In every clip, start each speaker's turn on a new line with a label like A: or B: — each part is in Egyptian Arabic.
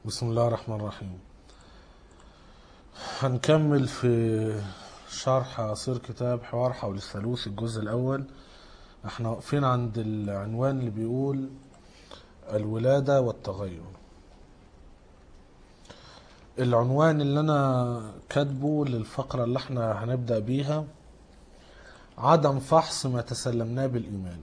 A: بسم الله الرحمن الرحيم هنكمل في شرح عصير كتاب حوار حول الثالوث الجزء الأول احنا واقفين عند العنوان اللي بيقول الولادة والتغير العنوان اللي انا كاتبه للفقرة اللي احنا هنبدأ بيها عدم فحص ما تسلمناه بالإيمان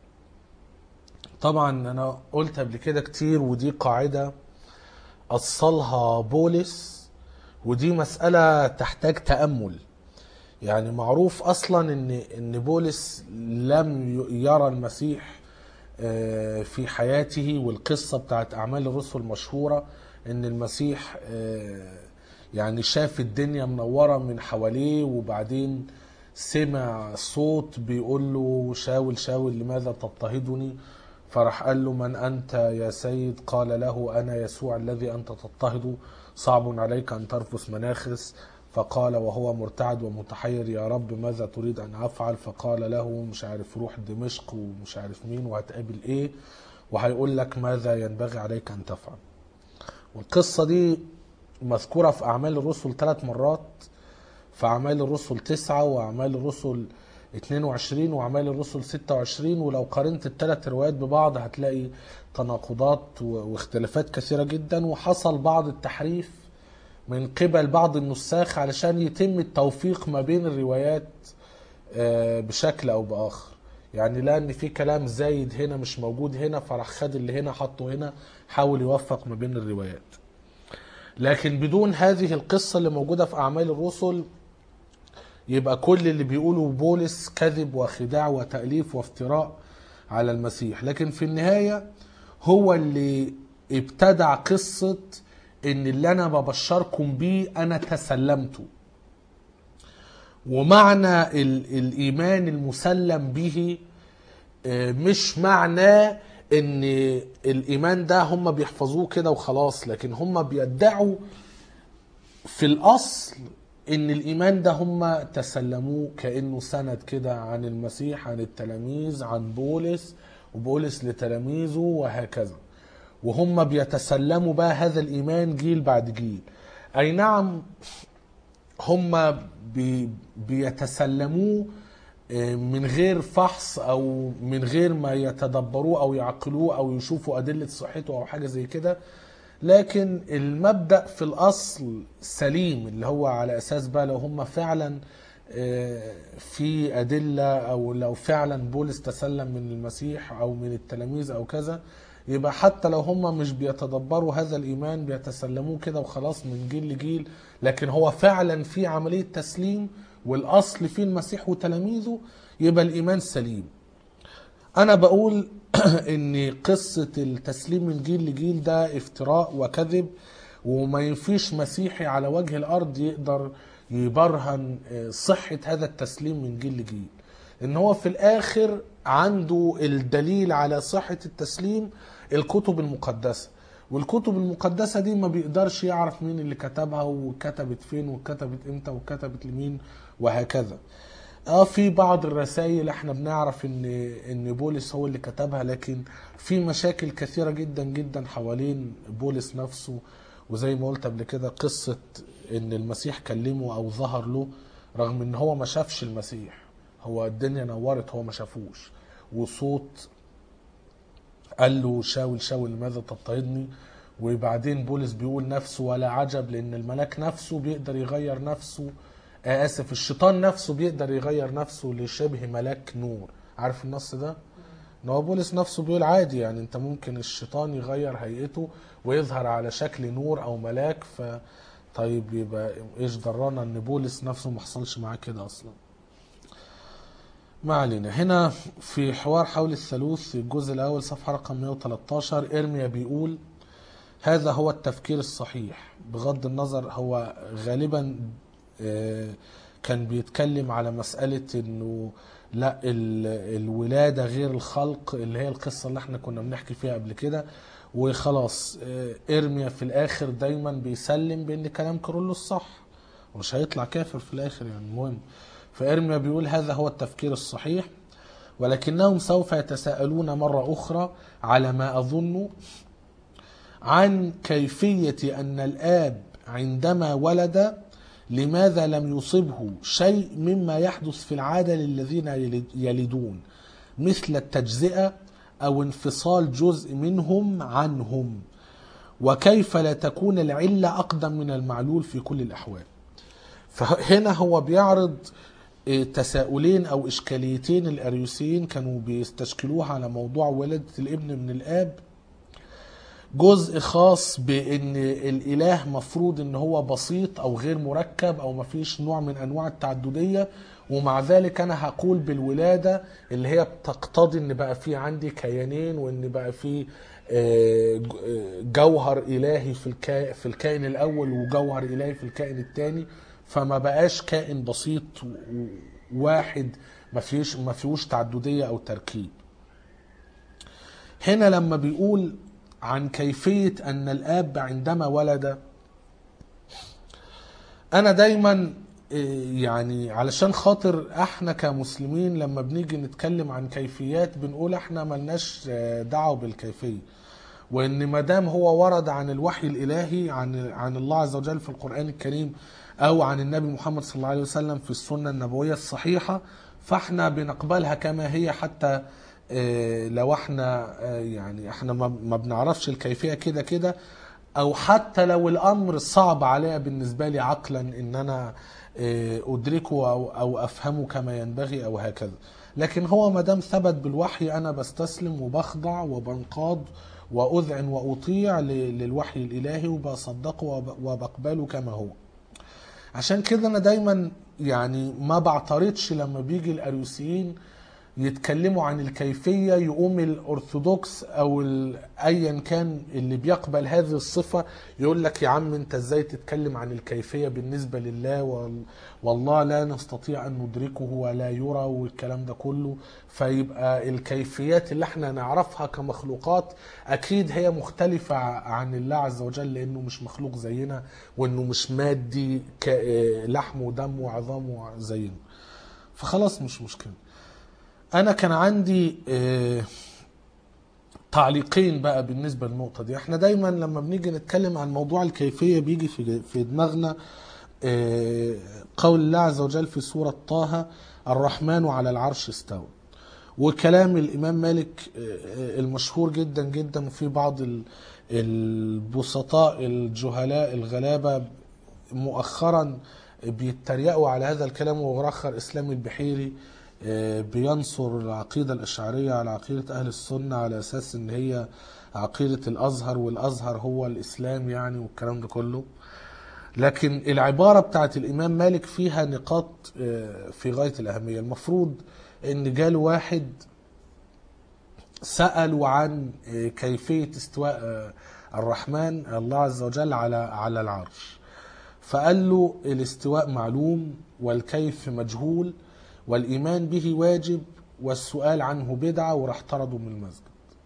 A: طبعا انا قلت قبل كده كتير ودي قاعدة أصلها بولس ودي مسألة تحتاج تأمل يعني معروف أصلا إن إن بولس لم يرى المسيح آه، في حياته والقصة بتاعت أعمال الرسل المشهورة إن المسيح آه، يعني شاف الدنيا منورة من حواليه وبعدين سمع صوت بيقول له شاول شاول لماذا تضطهدني فراح قال له من أنت يا سيد قال له أنا يسوع الذي أنت تضطهد صعب عليك أن ترفس مناخس فقال وهو مرتعد ومتحير يا رب ماذا تريد أن أفعل فقال له مش عارف روح دمشق ومش عارف مين وهتقابل إيه وهيقول لك ماذا ينبغي عليك أن تفعل والقصة دي مذكورة في أعمال الرسل ثلاث مرات في أعمال الرسل تسعة وأعمال الرسل 22 وأعمال الرسل 26 ولو قارنت الثلاث روايات ببعض هتلاقي تناقضات و- واختلافات كثيرة جدا وحصل بعض التحريف من قبل بعض النساخ علشان يتم التوفيق ما بين الروايات آه، بشكل أو بآخر يعني لأن في كلام زايد هنا مش موجود هنا فراح خد اللي هنا حطه هنا حاول يوفق ما بين الروايات لكن بدون هذه القصة اللي موجودة في أعمال الرسل يبقى كل اللي بيقوله بولس كذب وخداع وتأليف وافتراء على المسيح لكن في النهاية هو اللي ابتدع قصة ان اللي انا ببشركم بيه انا تسلمته ومعنى ال- الايمان المسلم به آه، مش معناه ان الايمان ده هم بيحفظوه كده وخلاص لكن هم بيدعوا في الاصل ان الايمان ده هم تسلموه كانه سند كده عن المسيح عن التلاميذ عن بولس وبولس لتلاميذه وهكذا وهم بيتسلموا بقى هذا الايمان جيل بعد جيل اي نعم هم بي بيتسلموه آه، من غير فحص او من غير ما يتدبروه او يعقلوه او يشوفوا ادله صحته او حاجه زي كده لكن المبدا في الاصل سليم اللي هو على اساس بقى لو هم فعلا آه، في ادله او لو فعلا بولس تسلم من المسيح او من التلاميذ او كذا يبقى حتى لو هم مش بيتدبروا هذا الايمان بيتسلموه كده وخلاص من جيل لجيل لكن هو فعلا في عمليه تسليم والاصل فيه المسيح وتلاميذه يبقى الايمان سليم انا بقول ان قصة التسليم من جيل لجيل ده افتراء وكذب وما ينفيش مسيحي على وجه الارض يقدر يبرهن صحة هذا التسليم من جيل لجيل ان هو في الاخر عنده الدليل على صحة التسليم الكتب المقدسة والكتب المقدسة دي ما بيقدرش يعرف مين اللي كتبها وكتبت فين وكتبت امتى وكتبت لمين وهكذا اه في بعض الرسائل احنا بنعرف ان ان بولس هو اللي كتبها لكن في مشاكل كثيره جدا جدا حوالين بولس نفسه وزي ما قلت قبل كده قصه ان المسيح كلمه او ظهر له رغم ان هو ما شافش المسيح هو الدنيا نورت هو ما شافوش وصوت قال له شاول شاول لماذا تضطهدني وبعدين بولس بيقول نفسه ولا عجب لان الملاك نفسه بيقدر يغير نفسه آه اسف الشيطان نفسه بيقدر يغير نفسه لشبه ملاك نور عارف النص ده ان هو بولس نفسه بيقول عادي يعني انت ممكن الشيطان يغير هيئته ويظهر على شكل نور او ملاك ف طيب يبقى ايش درانا ان بولس نفسه ما حصلش معاه كده اصلا ما علينا هنا في حوار حول الثالوث الجزء الاول صفحه رقم 113 ارميا بيقول هذا هو التفكير الصحيح بغض النظر هو غالبا آه، كان بيتكلم على مسألة انه لا ال- الولادة غير الخلق اللي هي القصة اللي احنا كنا بنحكي فيها قبل كده وخلاص آه، ارميا في الاخر دايما بيسلم بان كلام كارولوس صح ومش هيطلع كافر في الاخر يعني المهم فارميا بيقول هذا هو التفكير الصحيح ولكنهم سوف يتساءلون مرة أخرى على ما أظن عن كيفية أن الآب عندما ولد لماذا لم يصبه شيء مما يحدث في العادة للذين يلد- يلدون مثل التجزئة أو انفصال جزء منهم عنهم وكيف لا تكون العلة أقدم من المعلول في كل الأحوال فهنا هو بيعرض إيه، تساؤلين او اشكاليتين الاريوسيين كانوا بيستشكلوها على موضوع ولادة الابن من الاب جزء خاص بان الاله مفروض ان هو بسيط او غير مركب او مفيش نوع من انواع التعدديه ومع ذلك انا هقول بالولاده اللي هي بتقتضي ان بقى في عندي كيانين وان بقى في آه، ج- آه، جوهر الهي في الكائن في الكائن الاول وجوهر الهي في الكائن الثاني فما بقاش كائن بسيط و- و- واحد ما فيش ما فيهوش تعدديه او تركيب هنا لما بيقول عن كيفية أن الآب عندما ولد أنا دايما إيه، يعني علشان خاطر احنا كمسلمين لما بنيجي نتكلم عن كيفيات بنقول احنا ملناش آه، دعوة بالكيفية وان ما دام هو ورد عن الوحي الالهي عن عن الله عز وجل في القران الكريم او عن النبي محمد صلى الله عليه وسلم في السنه النبويه الصحيحه فاحنا بنقبلها كما هي حتى آه، لو احنا آه، يعني احنا ما ما بنعرفش الكيفيه كده كده او حتى لو الامر صعب عليا بالنسبه لي عقلا ان انا آه، ادركه او او افهمه كما ينبغي او هكذا لكن هو ما دام ثبت بالوحي انا بستسلم وبخضع وبنقاد واذعن واطيع ل- للوحي الالهي وبصدقه وب- وبقبله كما هو عشان كده انا دايما يعني ما بعترضش لما بيجي الاريوسيين يتكلموا عن الكيفيه يقوم الارثوذكس او ال- ايا كان اللي بيقبل هذه الصفه يقول لك يا عم انت ازاي تتكلم عن الكيفيه بالنسبه لله وال- والله لا نستطيع ان ندركه ولا يرى والكلام ده كله فيبقى الكيفيات اللي احنا نعرفها كمخلوقات اكيد هي مختلفه عن الله عز وجل لانه مش مخلوق زينا وانه مش مادي كلحم ودم وعظام زينا فخلاص مش مشكله انا كان عندي آه، تعليقين بقى بالنسبه للنقطه دي احنا دايما لما بنيجي نتكلم عن موضوع الكيفيه بيجي في في دماغنا آه، قول الله عز وجل في سوره طه الرحمن على العرش استوى وكلام الامام مالك آه، آه، المشهور جدا جدا في بعض ال- البسطاء الجهلاء الغلابه مؤخرا بيتريقوا على هذا الكلام وغرخر اسلام البحيري آه، بينصر العقيده الاشعريه على عقيده اهل السنه على اساس ان هي عقيده الازهر والازهر هو الاسلام يعني والكلام ده كله لكن العباره بتاعت الامام مالك فيها نقاط آه، في غايه الاهميه المفروض ان جاله واحد سالوا عن آه، كيفيه استواء آه، الرحمن الله عز وجل على على العرش فقال له الاستواء معلوم والكيف مجهول والإيمان به واجب والسؤال عنه بدعة وراح طرده من المسجد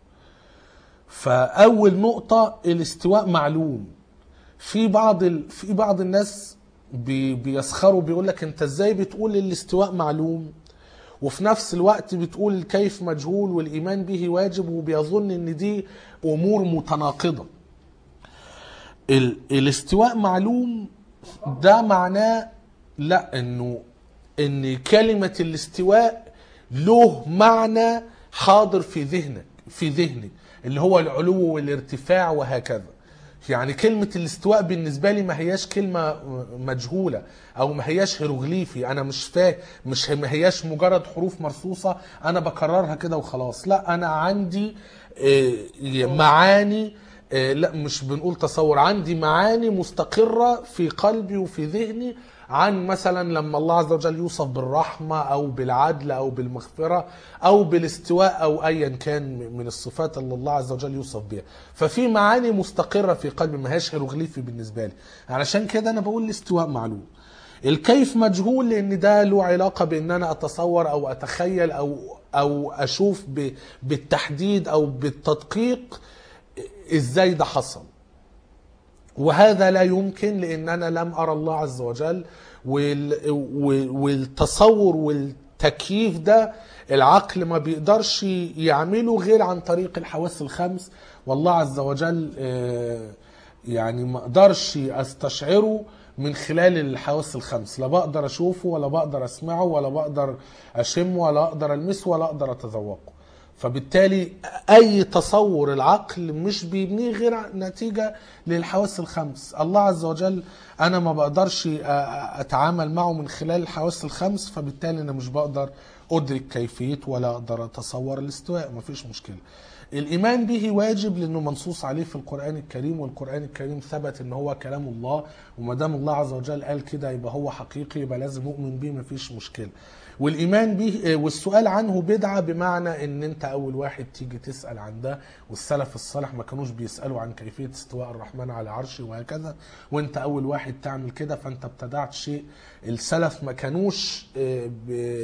A: فأول نقطة الاستواء معلوم في بعض ال... في بعض الناس بي... بيسخروا بيقول لك انت ازاي بتقول الاستواء معلوم وفي نفس الوقت بتقول الكيف مجهول والإيمان به واجب وبيظن ان دي أمور متناقضة ال... الاستواء معلوم ده معناه لا انه ان كلمة الاستواء له معنى حاضر في ذهنك في ذهني اللي هو العلو والارتفاع وهكذا يعني كلمة الاستواء بالنسبة لي ما هياش كلمة مجهولة أو ما هياش هيروغليفي أنا مش فاهم مش ما هياش مجرد حروف مرصوصة أنا بكررها كده وخلاص لا أنا عندي آه، معاني آه، لا مش بنقول تصور عندي معاني مستقرة في قلبي وفي ذهني عن مثلا لما الله عز وجل يوصف بالرحمة أو بالعدل أو بالمغفرة أو بالاستواء أو أيا كان من الصفات اللي الله عز وجل يوصف بها ففي معاني مستقرة في قلبي ما هياش هيروغليفي بالنسبة لي علشان كده أنا بقول الاستواء معلوم الكيف مجهول لأن ده له علاقة بأن أنا أتصور أو أتخيل أو أو أشوف ب- بالتحديد أو بالتدقيق إزاي ده حصل وهذا لا يمكن لان انا لم ارى الله عز وجل وال- وال- والتصور والتكييف ده العقل ما بيقدرش يعمله غير عن طريق الحواس الخمس والله عز وجل آه، يعني ما اقدرش استشعره من خلال الحواس الخمس لا بقدر اشوفه ولا بقدر اسمعه ولا بقدر اشمه ولا اقدر المسه ولا اقدر اتذوقه فبالتالي اي تصور العقل مش بيبنيه غير نتيجه للحواس الخمس الله عز وجل انا ما بقدرش أ- أ- اتعامل معه من خلال الحواس الخمس فبالتالي انا مش بقدر ادرك كيفيته ولا اقدر اتصور الاستواء مفيش مشكله الايمان به واجب لانه منصوص عليه في القران الكريم والقران الكريم ثبت ان هو كلام الله وما دام الله عز وجل قال كده يبقى هو حقيقي يبقى لازم اؤمن به مفيش مشكله والايمان به والسؤال عنه بدعه بمعنى ان انت اول واحد تيجي تسال عن ده والسلف الصالح ما كانوش بيسالوا عن كيفيه استواء الرحمن على عرشه وهكذا وانت اول واحد تعمل كده فانت ابتدعت شيء السلف ما كانوش آه، ب-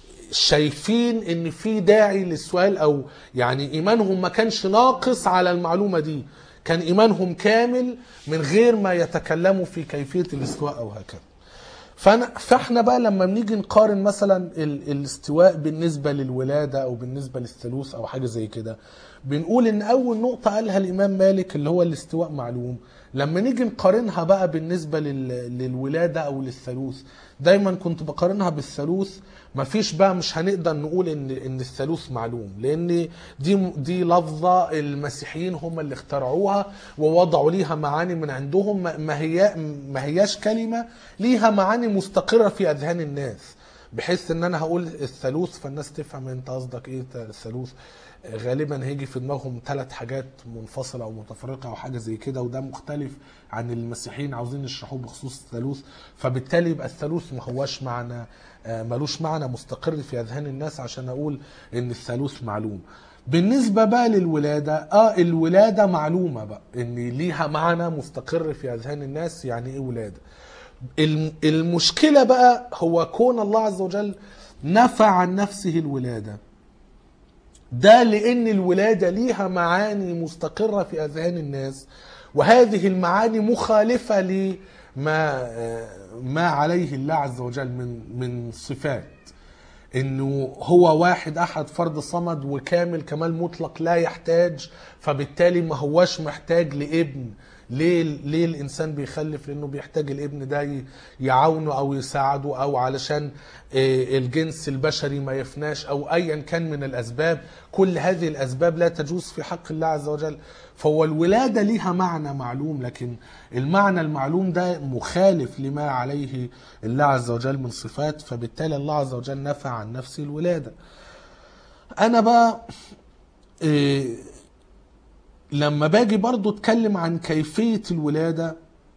A: شايفين ان في داعي للسؤال او يعني ايمانهم ما كانش ناقص على المعلومه دي كان ايمانهم كامل من غير ما يتكلموا في كيفيه الاستواء او هكذا فأنا فاحنا بقى لما بنيجي نقارن مثلا ال- الاستواء بالنسبه للولاده او بالنسبه للثالوث او حاجه زي كده بنقول ان اول نقطه قالها الامام مالك اللي هو الاستواء معلوم لما نيجي نقارنها بقى بالنسبه لل- للولاده او للثالوث دايما كنت بقارنها بالثالوث مفيش بقى مش هنقدر نقول ان ان الثالوث معلوم لان دي دي لفظه المسيحيين هم اللي اخترعوها ووضعوا ليها معاني من عندهم ما ما هي ما هياش كلمه ليها معاني مستقره في اذهان الناس بحيث ان انا هقول الثالوث فالناس تفهم انت قصدك ايه الثالوث غالبا هيجي في دماغهم ثلاث حاجات منفصله او متفرقه او حاجه زي كده وده مختلف عن المسيحيين عاوزين يشرحوه بخصوص الثالوث فبالتالي يبقى الثالوث ما هواش معنى آه، ملوش معنى مستقر في اذهان الناس عشان اقول ان الثالوث معلوم بالنسبة بقى للولادة اه الولادة معلومة بقى ان ليها معنى مستقر في اذهان الناس يعني ايه ولادة الم- المشكلة بقى هو كون الله عز وجل نفى عن نفسه الولادة ده لان الولاده ليها معاني مستقره في اذهان الناس وهذه المعاني مخالفه لما ما عليه الله عز وجل من من صفات انه هو واحد احد فرد صمد وكامل كمال مطلق لا يحتاج فبالتالي ما هواش محتاج لابن ليه ليه الانسان بيخلف لانه بيحتاج الابن ده ي- يعاونه او يساعده او علشان آه، الجنس البشري ما يفناش او ايا كان من الاسباب كل هذه الاسباب لا تجوز في حق الله عز وجل فهو الولاده ليها معنى معلوم لكن المعنى المعلوم ده مخالف لما عليه الله عز وجل من صفات فبالتالي الله عز وجل نفى عن نفسه الولاده انا بقى إيه لما باجي برضو اتكلم عن كيفية الولادة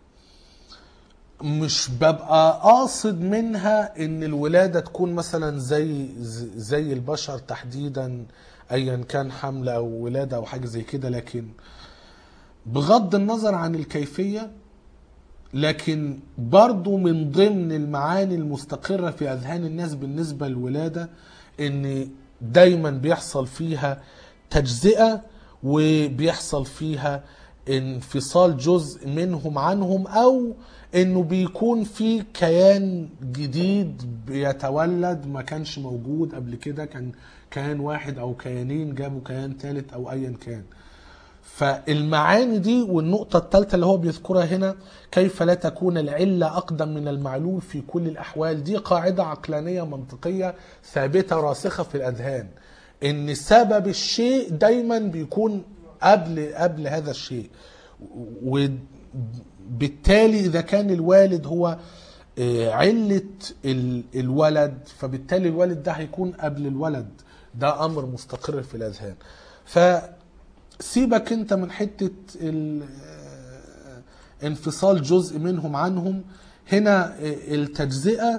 A: مش ببقى قاصد منها ان الولادة تكون مثلا زي زي البشر تحديدا ايا كان حمل او ولادة او حاجة زي كده لكن بغض النظر عن الكيفية لكن برضو من ضمن المعاني المستقرة في أذهان الناس بالنسبة للولادة إن دايما بيحصل فيها تجزئة وبيحصل فيها انفصال جزء منهم عنهم أو إنه بيكون في كيان جديد بيتولد ما كانش موجود قبل كده كان كيان واحد أو كيانين جابوا كيان ثالث أو أيا كان فالمعاني دي والنقطة الثالثة اللي هو بيذكرها هنا كيف لا تكون العلة أقدم من المعلول في كل الأحوال دي قاعدة عقلانية منطقية ثابتة راسخة في الأذهان إن سبب الشيء دايما بيكون قبل قبل هذا الشيء وبالتالي إذا كان الوالد هو آه، علة ال- الولد فبالتالي الولد ده هيكون قبل الولد ده أمر مستقر في الأذهان ف سيبك انت من حتة ال- آه، انفصال جزء منهم عنهم هنا آه، التجزئة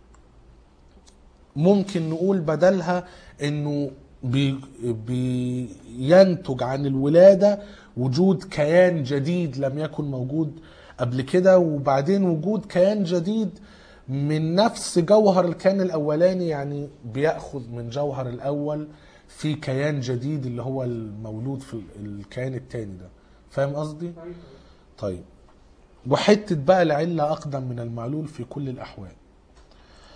A: ممكن نقول بدلها انه بي بينتج عن الولادة وجود كيان جديد لم يكن موجود قبل كده وبعدين وجود كيان جديد من نفس جوهر الكيان الاولاني يعني بياخذ من جوهر الاول في كيان جديد اللي هو المولود في الكيان التاني ده فاهم قصدي طيب وحته بقى العله اقدم من المعلول في كل الاحوال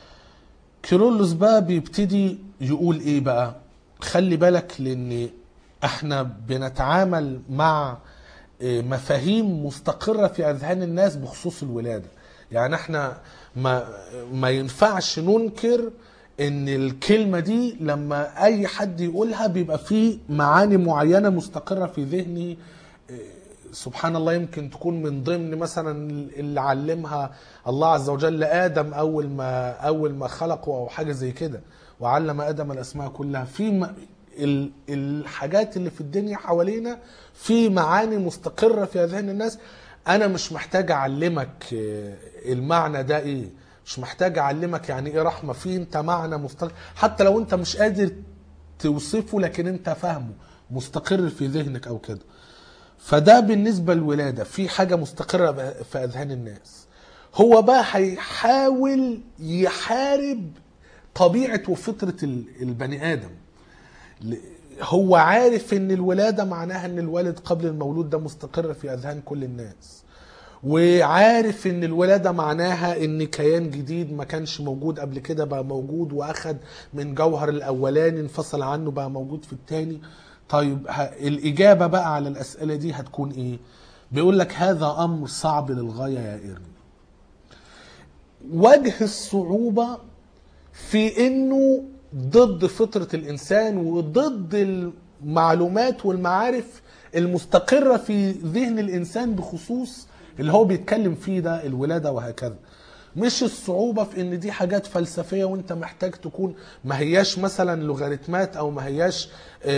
A: كيرلس بقى بيبتدي يقول ايه بقى خلي بالك لان احنا بنتعامل مع اه، مفاهيم مستقرة في أذهان الناس بخصوص الولادة يعني احنا ما, ما ينفعش ننكر ان الكلمة دي لما اي حد يقولها بيبقى فيه معاني معينة مستقرة في ذهنه سبحان الله يمكن تكون من ضمن مثلا اللي علمها الله عز وجل لادم اول ما اول ما خلقه او حاجه زي كده وعلم ادم الاسماء كلها في م- ال- الحاجات اللي في الدنيا حوالينا في معاني مستقره في اذهان الناس انا مش محتاج اعلمك آه، المعنى ده ايه مش محتاج اعلمك يعني ايه رحمه في انت معنى مستقر حتى لو انت مش قادر توصفه لكن انت فاهمه مستقر في ذهنك او كده فده بالنسبة للولادة في حاجة مستقرة في أذهان الناس هو بقى هيحاول يحارب طبيعة وفطرة ال- البني آدم ل- هو عارف ان الولادة معناها ان الوالد قبل المولود ده مستقر في أذهان كل الناس وعارف ان الولادة معناها ان كيان جديد ما كانش موجود قبل كده بقى موجود واخد من جوهر الاولاني انفصل عنه بقى موجود في التاني طيب ه- الاجابة بقى على الاسئلة دي هتكون ايه بيقول لك هذا امر صعب للغاية يا ارمي وجه الصعوبة في انه ضد فطرة الانسان وضد المعلومات والمعارف المستقرة في ذهن الانسان بخصوص اللي هو بيتكلم فيه ده الولادة وهكذا مش الصعوبة في ان دي حاجات فلسفية وانت محتاج تكون ما هياش مثلا لوغاريتمات او ما هياش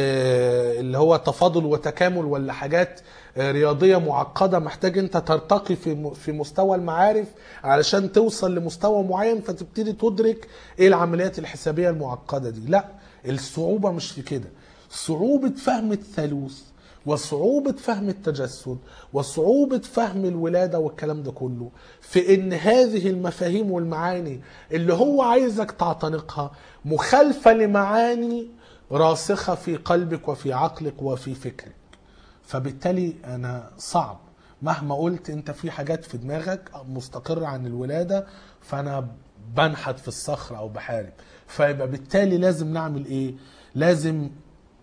A: آه، اللي هو تفاضل وتكامل ولا حاجات آه، رياضية معقدة محتاج انت ترتقي في م- في مستوى المعارف علشان توصل لمستوى معين فتبتدي تدرك ايه العمليات الحسابية المعقدة دي لا الصعوبة مش في كده صعوبة فهم الثالوث وصعوبة فهم التجسد وصعوبة فهم الولادة والكلام ده كله في ان هذه المفاهيم والمعاني اللي هو عايزك تعتنقها مخالفة لمعاني راسخة في قلبك وفي عقلك وفي فكرك فبالتالي انا صعب مهما قلت انت في حاجات في دماغك مستقرة عن الولادة فانا بنحت في الصخرة او بحارب فيبقى بالتالي لازم نعمل ايه لازم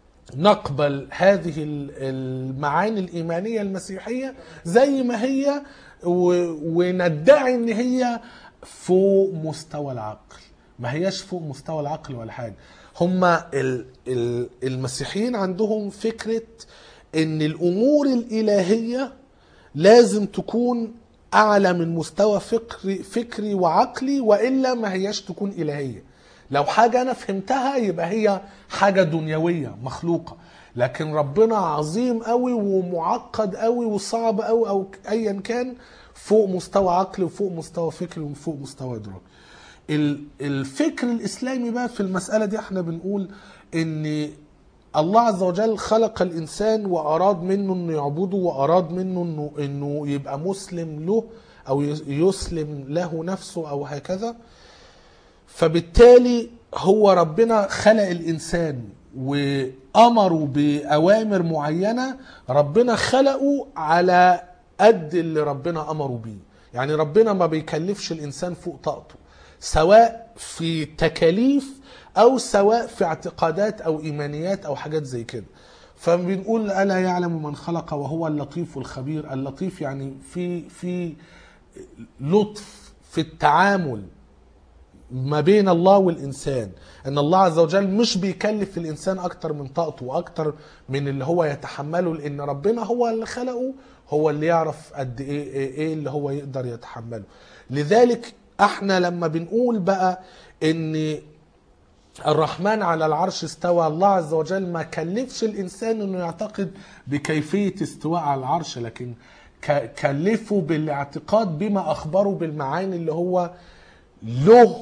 A: نقبل هذه ال- المعاني الإيمانية المسيحية زي ما هي و- وندعي إن هي فوق مستوى العقل ما هياش فوق مستوى العقل ولا حاجة هما ال- ال- المسيحيين عندهم فكرة إن الأمور الإلهية لازم تكون أعلى من مستوى فكري, فكري وعقلي وإلا ما هياش تكون إلهية لو حاجة أنا فهمتها يبقى هي حاجة دنيوية مخلوقة لكن ربنا عظيم قوي ومعقد قوي وصعب قوي أو أيا كان فوق مستوى عقلي وفوق مستوى فكري وفوق مستوى إدراكي ال- الفكر الإسلامي بقى في المسألة دي احنا بنقول إن الله عز وجل خلق الإنسان وأراد منه إنه يعبده وأراد منه إنه إنه يبقى مسلم له أو يسلم له نفسه أو هكذا فبالتالي هو ربنا خلق الانسان وامره باوامر معينه ربنا خلقه على قد اللي ربنا امره بيه يعني ربنا ما بيكلفش الانسان فوق طاقته سواء في تكاليف او سواء في اعتقادات او ايمانيات او حاجات زي كده فبنقول الا يعلم من خلق وهو اللطيف الخبير اللطيف يعني في في لطف في التعامل ما بين الله والإنسان أن الله عز وجل مش بيكلف الإنسان أكتر من طاقته وأكتر من اللي هو يتحمله لأن ربنا هو اللي خلقه هو اللي يعرف قد إيه, إيه, إيه اللي هو يقدر يتحمله لذلك احنا لما بنقول بقى ان الرحمن على العرش استوى الله عز وجل ما كلفش الانسان انه يعتقد بكيفيه استواء على العرش لكن ك- كلفه بالاعتقاد بما اخبره بالمعاني اللي هو له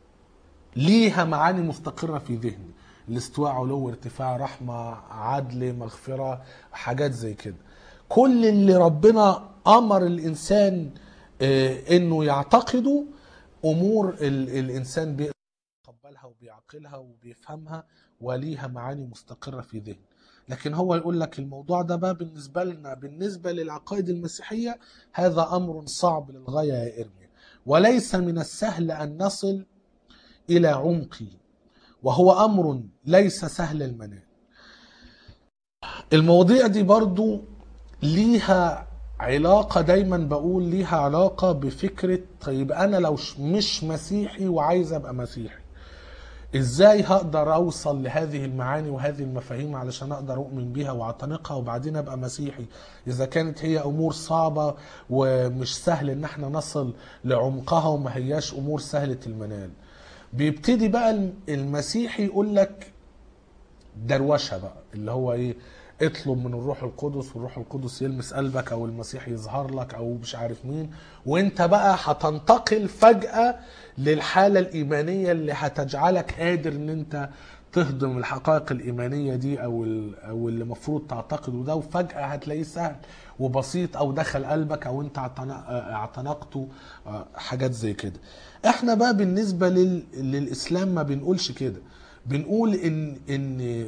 A: ليها معاني مستقره في ذهني الاستواء علو ارتفاع رحمه عدل مغفره حاجات زي كده كل اللي ربنا امر الانسان آه، انه يعتقده امور ال- الانسان بيقدر بيتقبلها وبيعقلها وبيفهمها وليها معاني مستقرة في ذهن لكن هو يقول لك الموضوع ده بقى بالنسبة لنا بالنسبة للعقائد المسيحية هذا أمر صعب للغاية يا إرميا وليس من السهل أن نصل إلى عمقه وهو أمر ليس سهل المنال المواضيع دي برضو ليها علاقة دايما بقول ليها علاقة بفكرة طيب أنا لو ش- مش مسيحي وعايز أبقى مسيحي ازاي هقدر اوصل لهذه المعاني وهذه المفاهيم علشان اقدر اؤمن بيها واعتنقها وبعدين ابقى مسيحي اذا كانت هي امور صعبة ومش سهل ان احنا نصل لعمقها وما هياش امور سهلة المنال بيبتدي بقى الم- المسيحي يقول لك دروشه بقى اللي هو ايه اطلب من الروح القدس والروح القدس يلمس قلبك او المسيح يظهر لك او مش عارف مين وانت بقى هتنتقل فجأة للحالة الإيمانية اللي هتجعلك قادر ان انت تهضم الحقائق الإيمانية دي او ال- او اللي المفروض تعتقده ده وفجأة هتلاقيه سهل وبسيط او دخل قلبك او انت اعتن- اعتنقته آه، حاجات زي كده احنا بقى بالنسبة لل... للإسلام ما بنقولش كده بنقول ان ان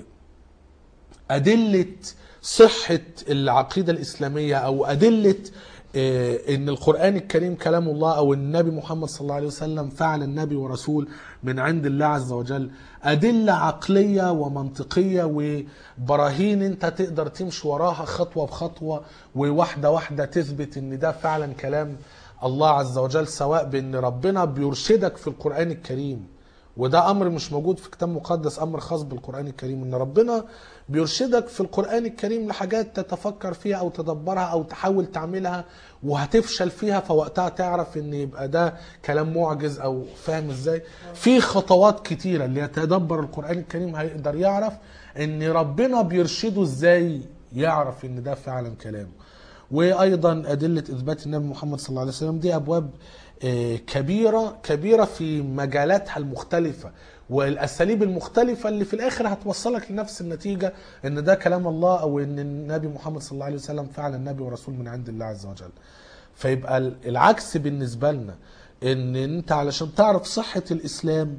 A: أدلة صحة العقيدة الإسلامية أو أدلة آه، إن القرآن الكريم كلام الله أو النبي محمد صلى الله عليه وسلم فعل النبي ورسول من عند الله عز وجل أدلة عقلية ومنطقية وبراهين أنت تقدر تمشي وراها خطوة بخطوة وواحدة واحدة تثبت إن ده فعلا كلام الله عز وجل سواء بأن ربنا بيرشدك في القرآن الكريم وده امر مش موجود في كتاب مقدس امر خاص بالقران الكريم ان ربنا بيرشدك في القران الكريم لحاجات تتفكر فيها او تدبرها او تحاول تعملها وهتفشل فيها فوقتها تعرف ان يبقى ده كلام معجز او فاهم ازاي في خطوات كتيره اللي يتدبر القران الكريم هيقدر يعرف ان ربنا بيرشده ازاي يعرف ان ده فعلا كلامه وايضا ادله اثبات النبي محمد صلى الله عليه وسلم دي ابواب آه، كبيره كبيره في مجالاتها المختلفه والاساليب المختلفه اللي في الاخر هتوصلك لنفس النتيجه ان ده كلام الله او ان النبي محمد صلى الله عليه وسلم فعلا نبي ورسول من عند الله عز وجل فيبقى العكس بالنسبه لنا ان انت علشان تعرف صحه الاسلام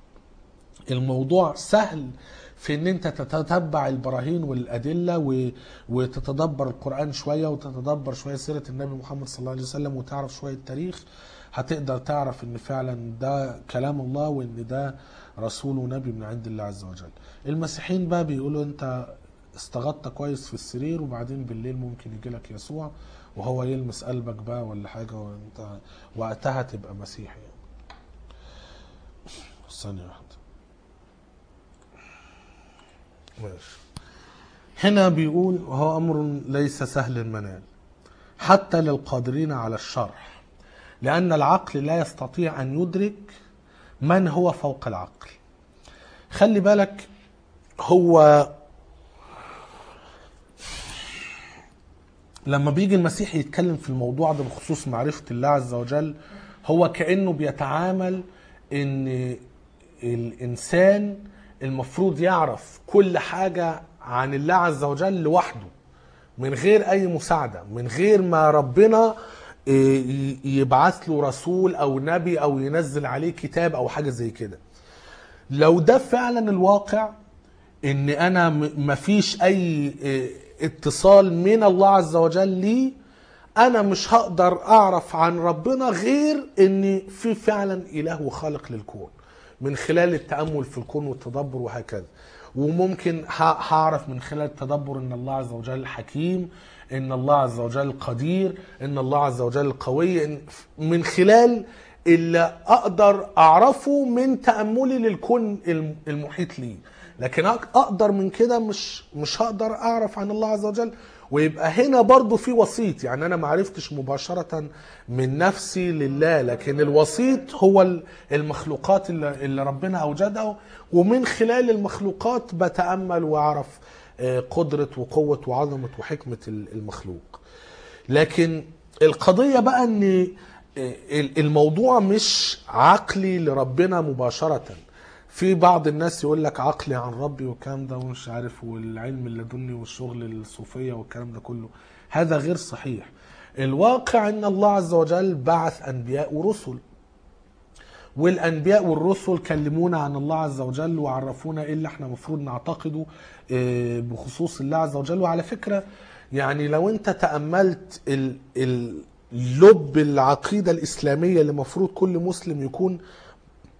A: الموضوع سهل في ان انت تتتبع البراهين والادله و... وتتدبر القران شويه وتتدبر شويه سيره النبي محمد صلى الله عليه وسلم وتعرف شويه تاريخ هتقدر تعرف ان فعلا ده كلام الله وان ده رسول ونبي من عند الله عز وجل المسيحيين بقى بيقولوا انت استغطى كويس في السرير وبعدين بالليل ممكن يجي لك يسوع وهو يلمس قلبك بقى ولا حاجه وانت وقتها تبقى مسيحي ثانيه واحده ماشي هنا بيقول وهو امر ليس سهل المنال حتى للقادرين على الشرح لان العقل لا يستطيع ان يدرك من هو فوق العقل خلي بالك هو لما بيجي المسيح يتكلم في الموضوع ده بخصوص معرفة الله عز وجل هو كأنه بيتعامل ان الانسان المفروض يعرف كل حاجة عن الله عز وجل لوحده من غير اي مساعدة من غير ما ربنا ي- يبعث له رسول او نبي او ينزل عليه كتاب او حاجة زي كده لو ده فعلا الواقع ان انا م- مفيش اي اه، اتصال من الله عز وجل لي انا مش هقدر اعرف عن ربنا غير ان في فعلا اله وخالق للكون من خلال التامل في الكون والتدبر وهكذا وممكن ه- هعرف من خلال التدبر ان الله عز وجل حكيم ان الله عز وجل قدير ان الله عز وجل قوي إن من خلال اللي اقدر اعرفه من تاملي للكون الم- المحيط لي لكن أق- اقدر من كده مش مش هقدر اعرف عن الله عز وجل ويبقى هنا برضو في وسيط يعني انا ما عرفتش مباشرة من نفسي لله لكن الوسيط هو ال- المخلوقات اللي, اللي ربنا اوجدها ومن خلال المخلوقات بتأمل واعرف آه، قدرة وقوة وعظمة وحكمة ال- المخلوق لكن القضية بقى ان الموضوع مش عقلي لربنا مباشرة في بعض الناس يقول لك عقلي عن ربي والكلام ده ومش عارف والعلم اللدني والشغل الصوفية والكلام ده كله هذا غير صحيح الواقع ان الله عز وجل بعث انبياء ورسل والانبياء والرسل كلمونا عن الله عز وجل وعرفونا ايه اللي احنا المفروض نعتقده آه، بخصوص الله عز وجل وعلى فكره يعني لو انت تاملت ال- ال- لب العقيده الاسلاميه اللي المفروض كل مسلم يكون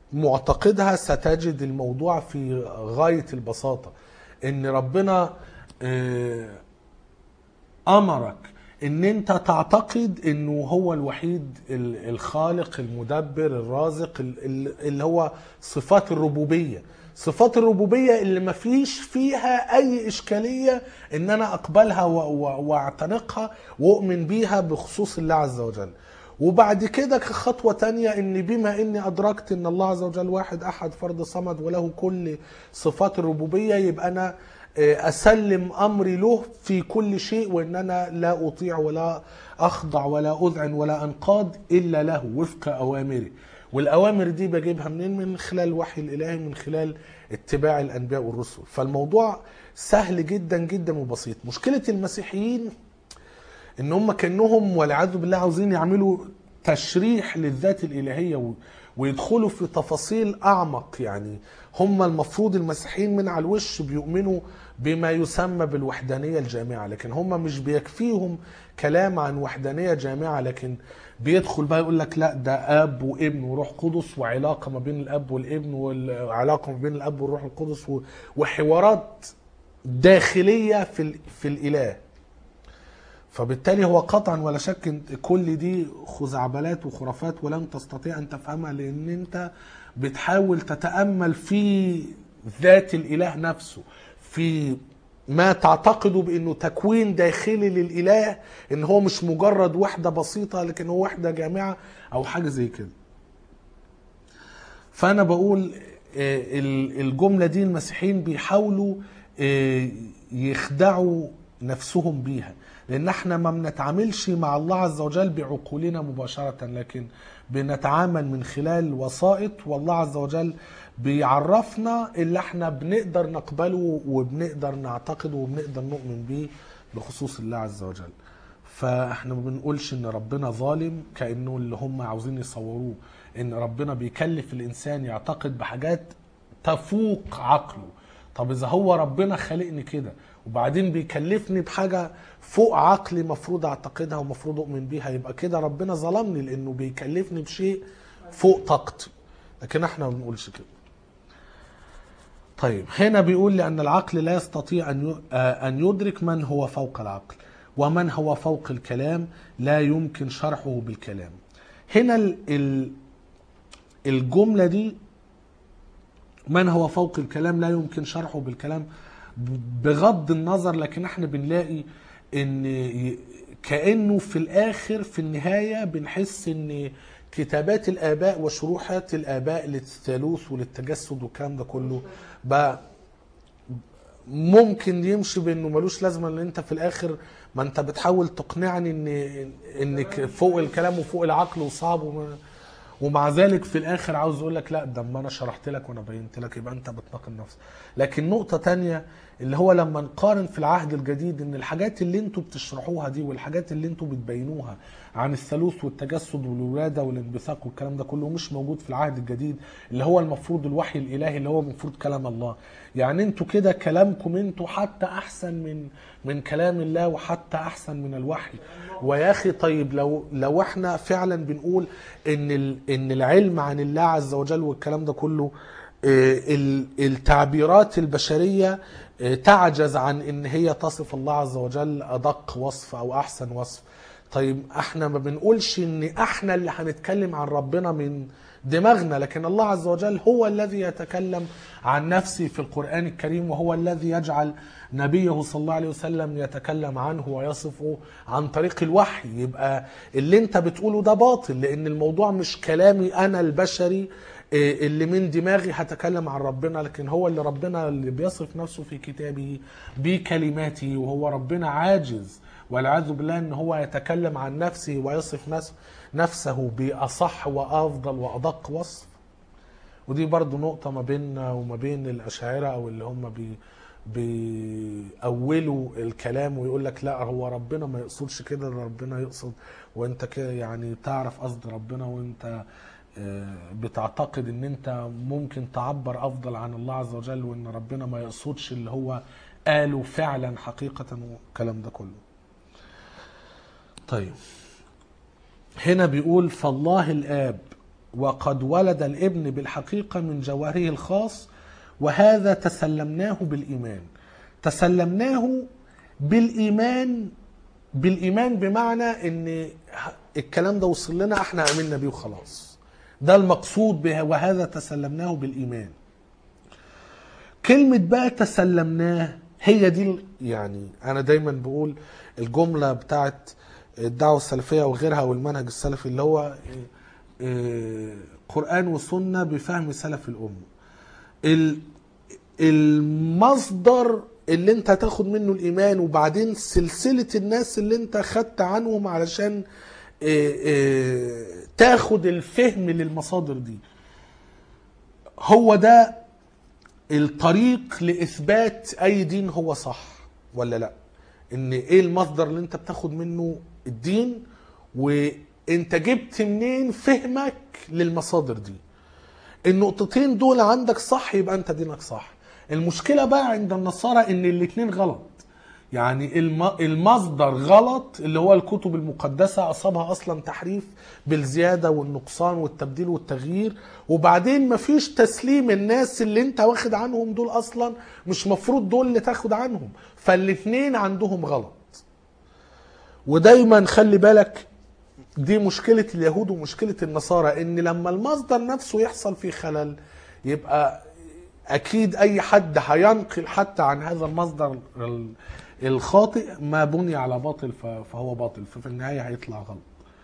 A: معتقدها ستجد الموضوع في غايه البساطه ان ربنا آه، امرك ان انت تعتقد انه هو الوحيد ال- الخالق المدبر الرازق ال- ال- اللي هو صفات الربوبيه صفات الربوبيه اللي ما فيش فيها اي اشكاليه ان انا اقبلها و- و- واعتنقها واؤمن بيها بخصوص الله عز وجل وبعد كده كخطوة تانية ان بما اني ادركت ان الله عز وجل واحد احد فرد صمد وله كل صفات الربوبية يبقى انا اسلم امري له في كل شيء وان انا لا اطيع ولا اخضع ولا اذعن ولا انقاد الا له وفق اوامره والاوامر دي بجيبها منين من خلال الوحي الالهي من خلال اتباع الانبياء والرسل فالموضوع سهل جدا جدا وبسيط مشكله المسيحيين ان هم كانهم والعياذ بالله عاوزين يعملوا تشريح للذات الالهيه و- ويدخلوا في تفاصيل اعمق يعني هم المفروض المسيحيين من على الوش بيؤمنوا بما يسمى بالوحدانيه الجامعه لكن هم مش بيكفيهم كلام عن وحدانيه جامعه لكن بيدخل بقى يقول لك لا ده اب وابن وروح قدس وعلاقه ما بين الاب والابن وعلاقه ما بين الاب والروح القدس و- وحوارات داخليه في ال- في الاله فبالتالي هو قطعا ولا شك إن كل دي خزعبلات وخرافات ولن تستطيع ان تفهمها لان انت بتحاول تتامل في ذات الاله نفسه في ما تعتقده بانه تكوين داخلي للاله ان هو مش مجرد وحده بسيطه لكن هو وحده جامعه او حاجه زي كده فانا بقول آه، ال- الجمله دي المسيحيين بيحاولوا آه، يخدعوا نفسهم بيها لان احنا ما بنتعاملش مع الله عز وجل بعقولنا مباشره لكن بنتعامل من خلال وسائط والله عز وجل بيعرفنا اللي احنا بنقدر نقبله وبنقدر نعتقده وبنقدر نؤمن بيه بخصوص الله عز وجل فاحنا ما بنقولش ان ربنا ظالم كانه اللي هم عاوزين يصوروه ان ربنا بيكلف الانسان يعتقد بحاجات تفوق عقله طب اذا هو ربنا خلقني كده وبعدين بيكلفني بحاجه فوق عقلي مفروض اعتقدها ومفروض اؤمن بيها يبقى كده ربنا ظلمني لانه بيكلفني بشيء فوق طاقتي لكن احنا ما بنقولش كده طيب هنا بيقول لأن العقل لا يستطيع أن ي- آه، أن يدرك من هو فوق العقل ومن هو فوق الكلام لا يمكن شرحه بالكلام هنا ال- ال- الجملة دي من هو فوق الكلام لا يمكن شرحه بالكلام ب- بغض النظر لكن احنا بنلاقي ان ي- كانه في الاخر في النهايه بنحس ان كتابات الاباء وشروحات الاباء للثالوث وللتجسد والكلام ده كله بقى ممكن يمشي بانه ملوش لازمه ان انت في الاخر ما انت بتحاول تقنعني ان انك فوق الكلام وفوق العقل وصعب وما ومع ذلك في الاخر عاوز اقول لك لا ده ما انا شرحت لك وانا بينت لك يبقى انت بتناقض نفسك لكن نقطه تانية اللي هو لما نقارن في العهد الجديد ان الحاجات اللي انتوا بتشرحوها دي والحاجات اللي انتوا بتبينوها عن الثالوث والتجسد والولاده والانبثاق والكلام ده كله مش موجود في العهد الجديد اللي هو المفروض الوحي الالهي اللي هو المفروض كلام الله يعني انتوا كده كلامكم انتوا حتى احسن من من كلام الله وحتى احسن من الوحي ويا اخي طيب لو لو احنا فعلا بنقول ان ال- ان العلم عن الله عز وجل والكلام ده كله آه، ال- التعبيرات البشريه آه، تعجز عن ان هي تصف الله عز وجل ادق وصف او احسن وصف طيب احنا ما بنقولش ان احنا اللي هنتكلم عن ربنا من دماغنا لكن الله عز وجل هو الذي يتكلم عن نفسه في القرآن الكريم وهو الذي يجعل نبيه صلى الله عليه وسلم يتكلم عنه ويصفه عن طريق الوحي يبقى اللي انت بتقوله ده باطل لان الموضوع مش كلامي انا البشري إيه، اللي من دماغي هتكلم عن ربنا لكن هو اللي ربنا اللي بيصف نفسه في كتابه بكلماته وهو ربنا عاجز والعياذ بالله ان هو يتكلم عن نفسه ويصف نفسه نفسه باصح وافضل وادق وصف ودي برضو نقطة ما بيننا وما بين الأشاعرة أو اللي هم بي بيأولوا الكلام ويقول لك لا هو ربنا ما يقصدش كده ده ربنا يقصد وانت كده يعني تعرف قصد ربنا وانت آه، بتعتقد ان انت ممكن تعبر افضل عن الله عز وجل وان ربنا ما يقصدش اللي هو قاله فعلا حقيقة والكلام ده كله طيب هنا بيقول فالله الآب وقد ولد الابن بالحقيقة من جوهره الخاص وهذا تسلمناه بالإيمان تسلمناه بالايمان بالايمان بمعنى ان الكلام ده وصل لنا احنا امنا بيه وخلاص ده المقصود به وهذا تسلمناه بالايمان كلمة بقى تسلمناه هي دي ال- يعني أنا دايما بقول الجملة بتاعت الدعوة السلفية وغيرها والمنهج السلفي اللي هو آه، آه، قرآن وسنة بفهم سلف الأمة ال- المصدر اللي انت هتاخد منه الإيمان وبعدين سلسلة الناس اللي انت خدت عنهم علشان آه، آه، تاخد الفهم للمصادر دي هو ده الطريق لاثبات اي دين هو صح ولا لا ان ايه المصدر اللي انت بتاخد منه الدين وانت جبت منين فهمك للمصادر دي النقطتين دول عندك صح يبقى انت دينك صح المشكله بقى عند النصارى ان الاتنين غلط يعني الم- المصدر غلط اللي هو الكتب المقدسة أصابها أصلا تحريف بالزيادة والنقصان والتبديل والتغيير وبعدين مفيش تسليم الناس اللي انت واخد عنهم دول أصلا مش مفروض دول اللي تاخد عنهم فالاتنين عندهم غلط ودايما خلي بالك دي مشكلة اليهود ومشكلة النصارى ان لما المصدر نفسه يحصل فيه خلل يبقى اكيد اي حد هينقل حتى عن هذا المصدر ال- الخاطئ ما بني على باطل ف- فهو باطل ففي النهاية هيطلع غلط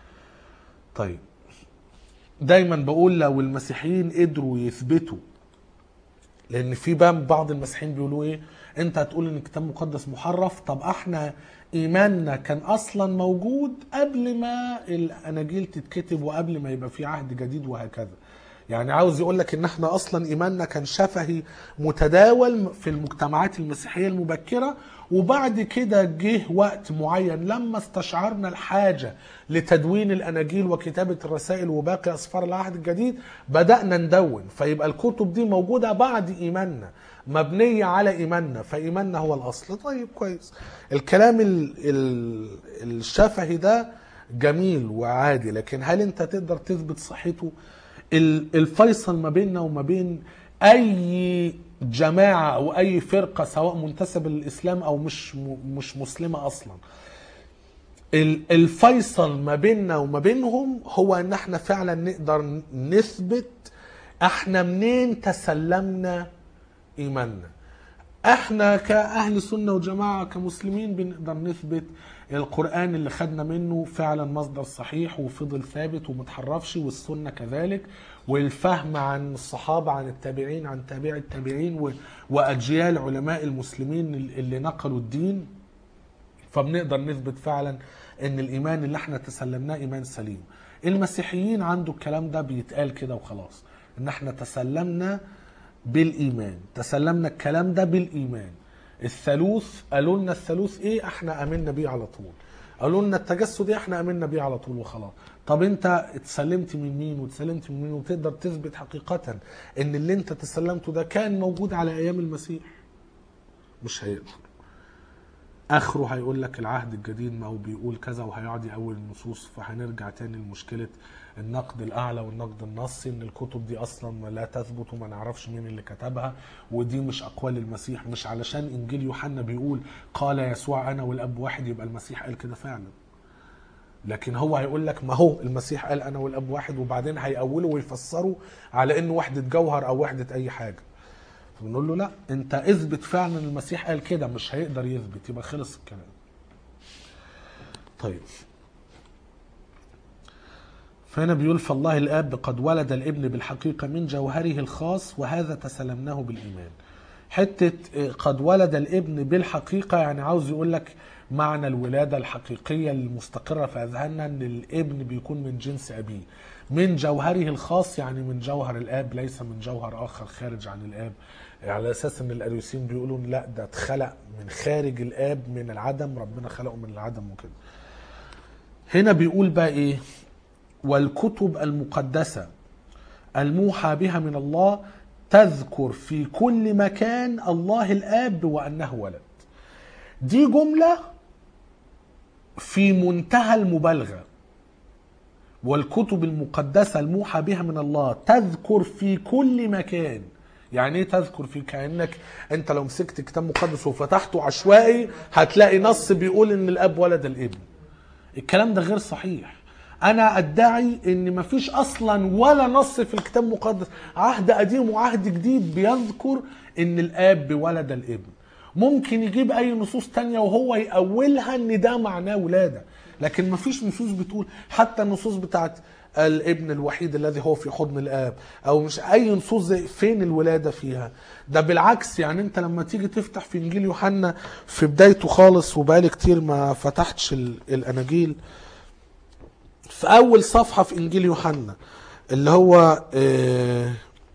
A: طيب دايما بقول لو المسيحيين قدروا يثبتوا لان في بقى بعض المسيحيين بيقولوا ايه انت هتقول ان الكتاب المقدس محرف طب احنا ايماننا كان اصلا موجود قبل ما الاناجيل تتكتب وقبل ما يبقى في عهد جديد وهكذا يعني عاوز يقول لك ان احنا اصلا ايماننا كان شفهي متداول في المجتمعات المسيحيه المبكره وبعد كده جه وقت معين لما استشعرنا الحاجه لتدوين الاناجيل وكتابه الرسائل وباقي اسفار العهد الجديد بدانا ندون فيبقى الكتب دي موجوده بعد ايماننا مبنيه على ايماننا فايماننا هو الاصل طيب كويس الكلام ال ال الشفهي ده جميل وعادي لكن هل انت تقدر تثبت صحته ال- الفيصل ما بيننا وما بين اي جماعه او اي فرقه سواء منتسبه للاسلام او مش م- مش مسلمه اصلا ال- الفيصل ما بيننا وما بينهم هو ان احنا فعلا نقدر نثبت احنا منين تسلمنا ايماننا احنا كاهل سنه وجماعه كمسلمين بنقدر نثبت القران اللي خدنا منه فعلا مصدر صحيح وفضل ثابت ومتحرفش والسنه كذلك والفهم عن الصحابه عن التابعين عن تابع التابعين و- واجيال علماء المسلمين اللي نقلوا الدين فبنقدر نثبت فعلا ان الايمان اللي احنا تسلمناه ايمان سليم المسيحيين عنده الكلام ده بيتقال كده وخلاص ان احنا تسلمنا بالايمان تسلمنا الكلام ده بالايمان الثالوث قالوا لنا الثالوث ايه احنا امنا بيه على طول قالوا لنا التجسد ايه احنا امنا بيه على طول وخلاص طب انت اتسلمت من مين واتسلمت من مين وتقدر تثبت حقيقة ان اللي انت تسلمته ده كان موجود على ايام المسيح مش هيقدر اخره هيقول لك العهد الجديد ما هو بيقول كذا وهيقعد يقول النصوص فهنرجع تاني لمشكله النقد الاعلى والنقد النصي ان الكتب دي اصلا لا تثبت وما نعرفش مين اللي كتبها ودي مش اقوال المسيح مش علشان انجيل يوحنا بيقول قال يسوع انا والاب واحد يبقى المسيح قال كده فعلا لكن هو هيقول لك ما هو المسيح قال انا والاب واحد وبعدين هيأولوا ويفسروا على انه وحده جوهر او وحده اي حاجه فبنقول له لا انت اثبت فعلا المسيح قال كده مش هيقدر يثبت يبقى خلص الكلام طيب فهنا بيقول فالله الاب قد ولد الابن بالحقيقه من جوهره الخاص وهذا تسلمناه بالايمان حته اه، قد ولد الابن بالحقيقه يعني عاوز يقول لك معنى الولاده الحقيقيه المستقره في اذهاننا ان الابن بيكون من جنس ابيه من جوهره الخاص يعني من جوهر الاب ليس من جوهر اخر خارج عن الاب على اساس ان الاريوسيين بيقولوا لا ده اتخلق من خارج الاب من العدم ربنا خلقه من العدم وكده هنا بيقول بقى ايه والكتب المقدسه الموحى بها من الله تذكر في كل مكان الله الاب وانه ولد دي جمله في منتهى المبالغه والكتب المقدسه الموحى بها من الله تذكر في كل مكان يعني ايه تذكر فيه كانك انت لو مسكت كتاب مقدس وفتحته عشوائي هتلاقي نص بيقول ان الاب ولد الابن الكلام ده غير صحيح انا ادعي ان مفيش اصلا ولا نص في الكتاب المقدس عهد قديم وعهد جديد بيذكر ان الاب ولد الابن ممكن يجيب اي نصوص تانية وهو يأولها ان ده معناه ولاده لكن مفيش نصوص بتقول حتى النصوص بتاعت الابن الوحيد الذي هو في حضن الاب او مش اي نصوص زي فين الولاده فيها ده بالعكس يعني انت لما تيجي تفتح في انجيل يوحنا في بدايته خالص وبقالي كتير ما فتحتش ال- الاناجيل في اول صفحه في انجيل يوحنا اللي هو آه،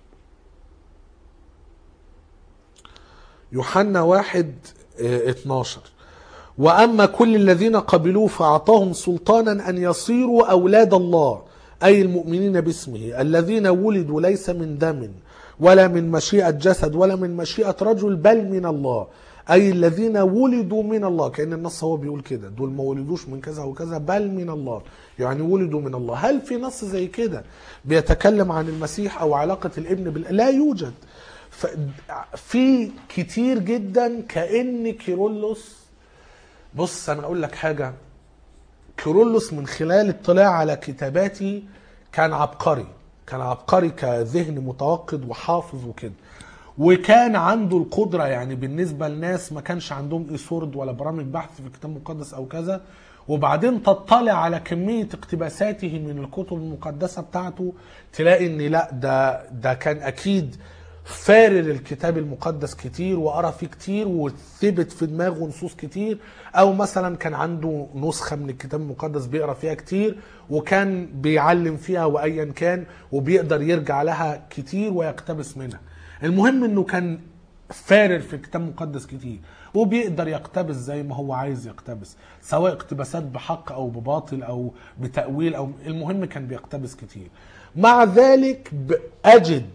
A: يوحنا واحد آه، 12 واما كل الذين قبلوه فاعطاهم سلطانا ان يصيروا اولاد الله اي المؤمنين باسمه الذين ولدوا ليس من دم ولا من مشيئه جسد ولا من مشيئه رجل بل من الله اي الذين ولدوا من الله كان النص هو بيقول كده دول ما ولدوش من كذا وكذا بل من الله يعني ولدوا من الله هل في نص زي كده بيتكلم عن المسيح او علاقه الابن بال لا يوجد ف- في كتير جدا كان كيرلس بص انا اقول لك حاجه كيرلس من خلال اطلاع على كتاباته كان عبقري كان عبقري كذهن متوقد وحافظ وكده وكان عنده القدره يعني بالنسبه لناس ما كانش عندهم ايسورد ولا برامج بحث في الكتاب المقدس او كذا وبعدين تطلع على كميه اقتباساته من الكتب المقدسه بتاعته تلاقي ان لا ده ده كان اكيد فارر الكتاب المقدس كتير وقرا فيه كتير وثبت في دماغه نصوص كتير او مثلا كان عنده نسخه من الكتاب المقدس بيقرا فيها كتير وكان بيعلم فيها وايا كان وبيقدر يرجع لها كتير ويقتبس منها المهم انه كان فارر في الكتاب المقدس كتير وبيقدر يقتبس زي ما هو عايز يقتبس سواء اقتباسات بحق او بباطل او بتأويل او المهم كان بيقتبس كتير مع ذلك ب- اجد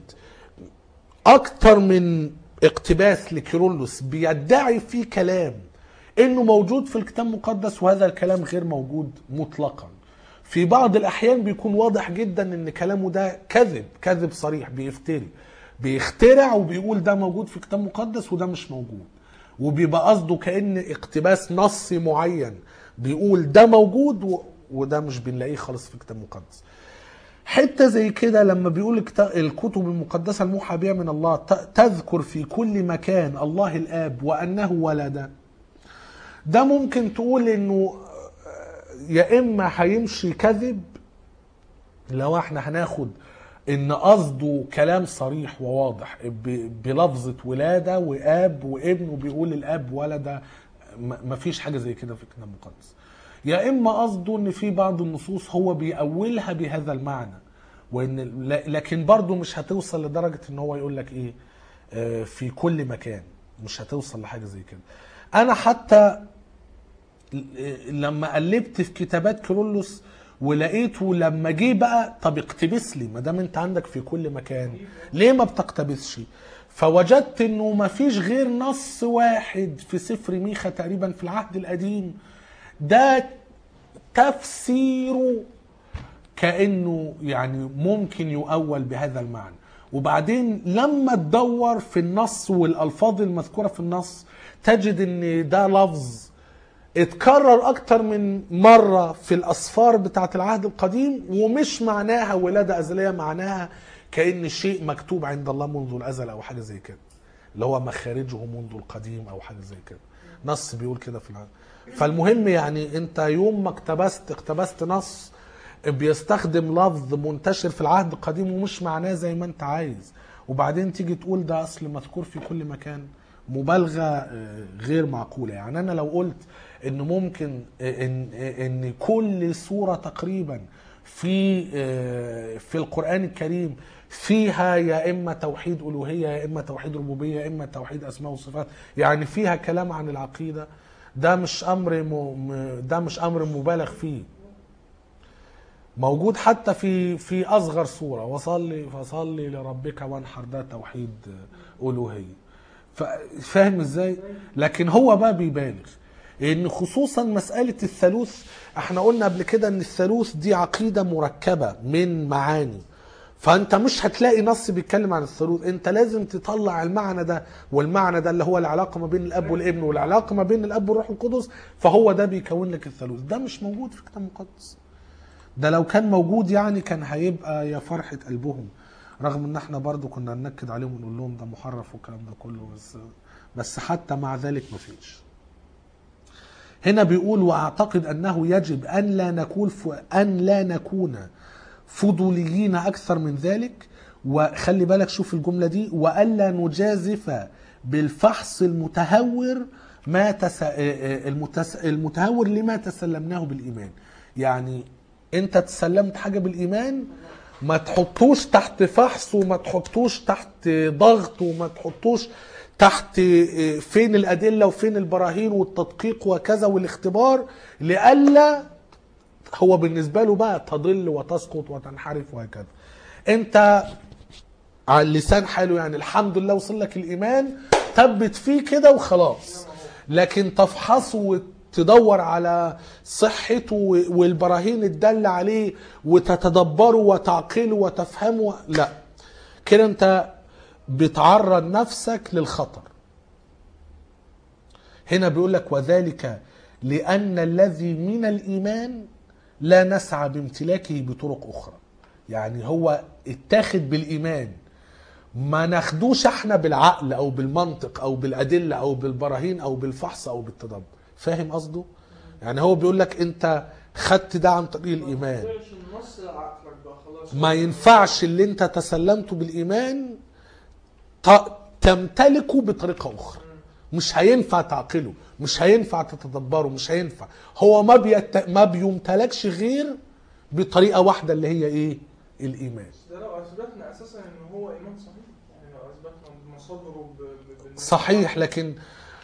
A: اكتر من اقتباس لكيرلس بيدعي فيه كلام انه موجود في الكتاب المقدس وهذا الكلام غير موجود مطلقا في بعض الاحيان بيكون واضح جدا ان كلامه ده كذب كذب صريح بيفتري بيخترع وبيقول ده موجود في الكتاب المقدس وده مش موجود وبيبقى قصده كان اقتباس نصي معين بيقول ده موجود و... وده مش بنلاقيه خالص في الكتاب المقدس حته زي كده لما بيقول الكتا- الكتب المقدسه الموحى بها من الله ت- تذكر في كل مكان الله الاب وانه ولد ده ممكن تقول انه يا اما هيمشي كذب لو احنا هناخد ان قصده كلام صريح وواضح ب- بلفظة ولادة واب وابن وبيقول الاب ولد م- مفيش حاجة زي كده في الكتاب المقدس يا اما قصده ان في بعض النصوص هو بيأولها بهذا المعنى وان ل- لكن برضه مش هتوصل لدرجة ان هو يقول لك ايه آه، في كل مكان مش هتوصل لحاجة زي كده انا حتى لما قلبت في كتابات كيرلس ولقيته لما جه بقى طب اقتبس لي ما دام انت عندك في كل مكان ليه ما بتقتبسش فوجدت انه ما فيش غير نص واحد في سفر ميخا تقريبا في العهد القديم ده تفسيره كانه يعني ممكن يؤول بهذا المعنى وبعدين لما تدور في النص والالفاظ المذكوره في النص تجد ان ده لفظ اتكرر اكتر من مره في الاسفار بتاعه العهد القديم ومش معناها ولاده ازليه معناها كان شيء مكتوب عند الله منذ الازل او حاجه زي كده اللي هو مخارجه منذ القديم او حاجه زي كده نص بيقول كده في العهد فالمهم يعني انت يوم ما اقتبست اقتبست نص بيستخدم لفظ منتشر في العهد القديم ومش معناه زي ما انت عايز وبعدين تيجي تقول ده اصل مذكور في كل مكان مبالغه آه، غير معقوله يعني انا لو قلت ان ممكن آه، ان آه، ان كل سوره تقريبا في آه، في القران الكريم فيها يا اما توحيد الوهيه يا اما توحيد ربوبيه يا اما توحيد اسماء وصفات يعني فيها كلام عن العقيده ده مش امر م... م- ده مش امر مبالغ فيه موجود حتى في في اصغر سوره وصلي فصلي لربك وانحر ده توحيد الوهيه ف- فاهم ازاي لكن هو بقى بيبالغ ان خصوصا مساله الثالوث احنا قلنا قبل كده ان الثالوث دي عقيده مركبه من معاني فانت مش هتلاقي نص بيتكلم عن الثالوث انت لازم تطلع المعنى ده والمعنى ده اللي هو العلاقه ما بين الاب والابن والعلاقه ما بين الاب والروح القدس فهو ده بيكون لك الثالوث ده مش موجود في الكتاب المقدس ده لو كان موجود يعني كان هيبقى يا فرحه قلبهم رغم ان احنا برضو كنا ننكد عليهم ونقول لهم ده محرف والكلام ده كله بس بس حتى مع ذلك مفيش هنا بيقول واعتقد انه يجب ان لا نكون ف... ان لا نكون فضوليين اكثر من ذلك وخلي بالك شوف الجمله دي والا نجازف بالفحص المتهور ما تس... المتس... المتهور لما تسلمناه بالايمان يعني انت تسلمت حاجه بالايمان ما تحطوش تحت فحص وما تحطوش تحت ضغط وما تحطوش تحت فين الادله وفين البراهين والتدقيق وكذا والاختبار لئلا هو بالنسبه له بقى تضل وتسقط وتنحرف وهكذا انت على لسان حاله يعني الحمد لله وصل لك الايمان ثبت فيه كده وخلاص لكن تفحصه وتدور على صحته والبراهين الدالة عليه وتتدبره وتعقله وتفهمه لا كده انت بتعرض نفسك للخطر هنا بيقول لك وذلك لأن الذي من الإيمان لا نسعى بامتلاكه بطرق أخرى يعني هو اتاخد بالإيمان ما ناخدوش احنا بالعقل أو بالمنطق أو بالأدلة أو بالبراهين أو بالفحص أو بالتدبر فاهم قصده؟ يعني هو بيقول لك أنت خدت ده عن طريق الإيمان
B: ما النص لعقلك بقى خلاص
A: ما ينفعش اللي انت تسلمته بالإيمان ت- تمتلكه بطريقة أخرى مش هينفع تعقله مش هينفع تتدبره مش هينفع هو ما بيت... ما بيمتلكش غير بطريقة واحدة اللي هي ايه الإيمان
B: ده لو اثبتنا اساسا ان هو ايمان صحيح يعني لو اثبتنا مصادره ب... ب... بالنص.
A: صحيح لكن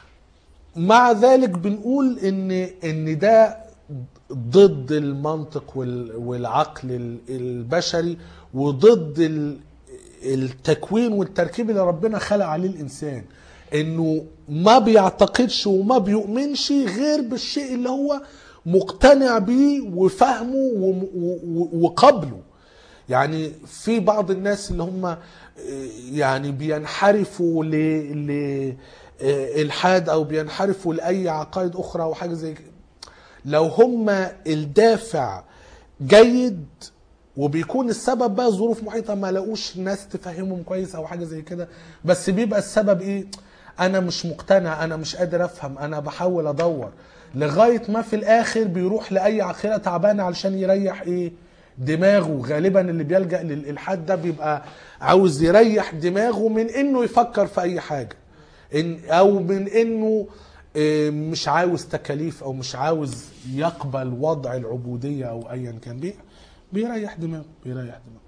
A: مع ذلك بنقول ان ان ده ضد المنطق وال- والعقل ال- البشري وضد ال- التكوين والتركيب اللي ربنا خلق عليه الانسان انه ما بيعتقدش وما بيؤمنش غير بالشيء اللي هو مقتنع بيه وفهمه وم- و- و- وقبله يعني في بعض الناس اللي هم يعني بينحرفوا ل ل الحاد او بينحرفوا لاي عقائد اخرى او حاجه زي كده لو هم الدافع جيد وبيكون السبب بقى ظروف محيطه ما لقوش ناس تفهمهم كويس او حاجه زي كده بس بيبقى السبب ايه انا مش مقتنع انا مش قادر افهم انا بحاول ادور لغايه ما في الاخر بيروح لاي عقيده تعبانه علشان يريح ايه دماغه غالبا اللي بيلجا للالحاد ده بيبقى عاوز يريح دماغه من انه يفكر في اي حاجه إن او من انه آه، مش عاوز تكاليف او مش عاوز يقبل وضع العبوديه او ايا كان بي بيريح دماغه بيريح دماغه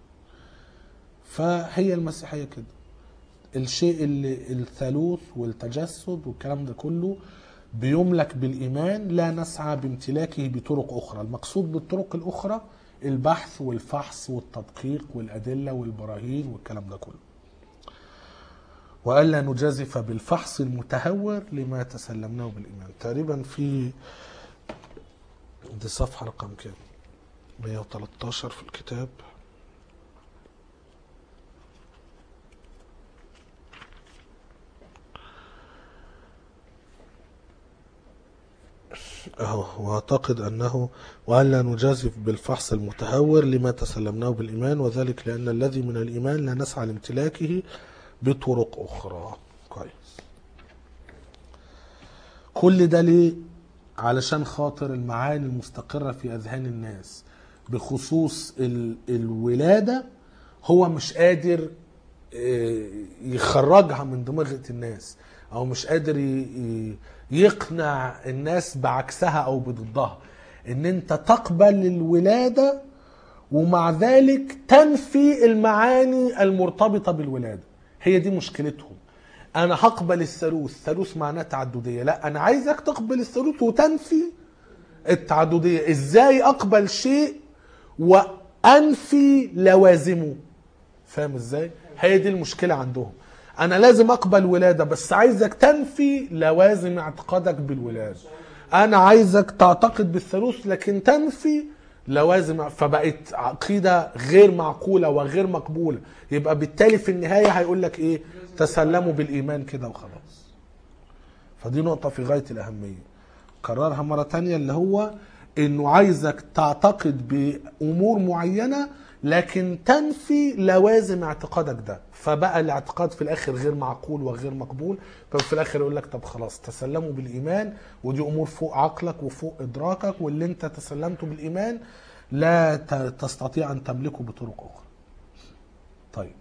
A: فهي المسيحيه كده الشيء اللي الثالوث والتجسد والكلام ده كله بيملك بالايمان لا نسعى بامتلاكه بطرق اخرى المقصود بالطرق الاخرى البحث والفحص والتدقيق والادله والبراهين والكلام ده كله والا نجازف بالفحص المتهور لما تسلمناه بالايمان تقريبا في دي صفحه رقم كام 113 في الكتاب أهو واعتقد انه والا نجازف بالفحص المتهور لما تسلمناه بالايمان وذلك لان الذي من الايمان لا نسعى لامتلاكه بطرق اخرى كويس كل ده ليه علشان خاطر المعاني المستقرة في أذهان الناس بخصوص ال- الولادة هو مش قادر آه، يخرجها من دماغة الناس أو مش قادر ي- ي- يقنع الناس بعكسها أو بضدها إن أنت تقبل الولادة ومع ذلك تنفي المعاني المرتبطة بالولادة هي دي مشكلتهم انا هقبل الثالوث الثالوث معناه تعدديه لا انا عايزك تقبل الثالوث وتنفي التعدديه ازاي اقبل شيء وانفي لوازمه فاهم ازاي هي دي المشكله عندهم انا لازم اقبل ولاده بس عايزك تنفي لوازم اعتقادك بالولاده انا عايزك تعتقد بالثالوث لكن تنفي لوازم فبقت عقيده غير معقوله وغير مقبوله يبقى بالتالي في النهايه هيقول لك ايه تسلموا بالايمان كده وخلاص فدي نقطه في غايه الاهميه كررها مره تانية اللي هو انه عايزك تعتقد بامور معينه لكن تنفي لوازم اعتقادك ده فبقى الاعتقاد في الاخر غير معقول وغير مقبول ففي الاخر يقول لك طب خلاص تسلموا بالايمان ودي امور فوق عقلك وفوق ادراكك واللي انت تسلمته بالايمان لا ت- تستطيع ان تملكه بطرق اخرى طيب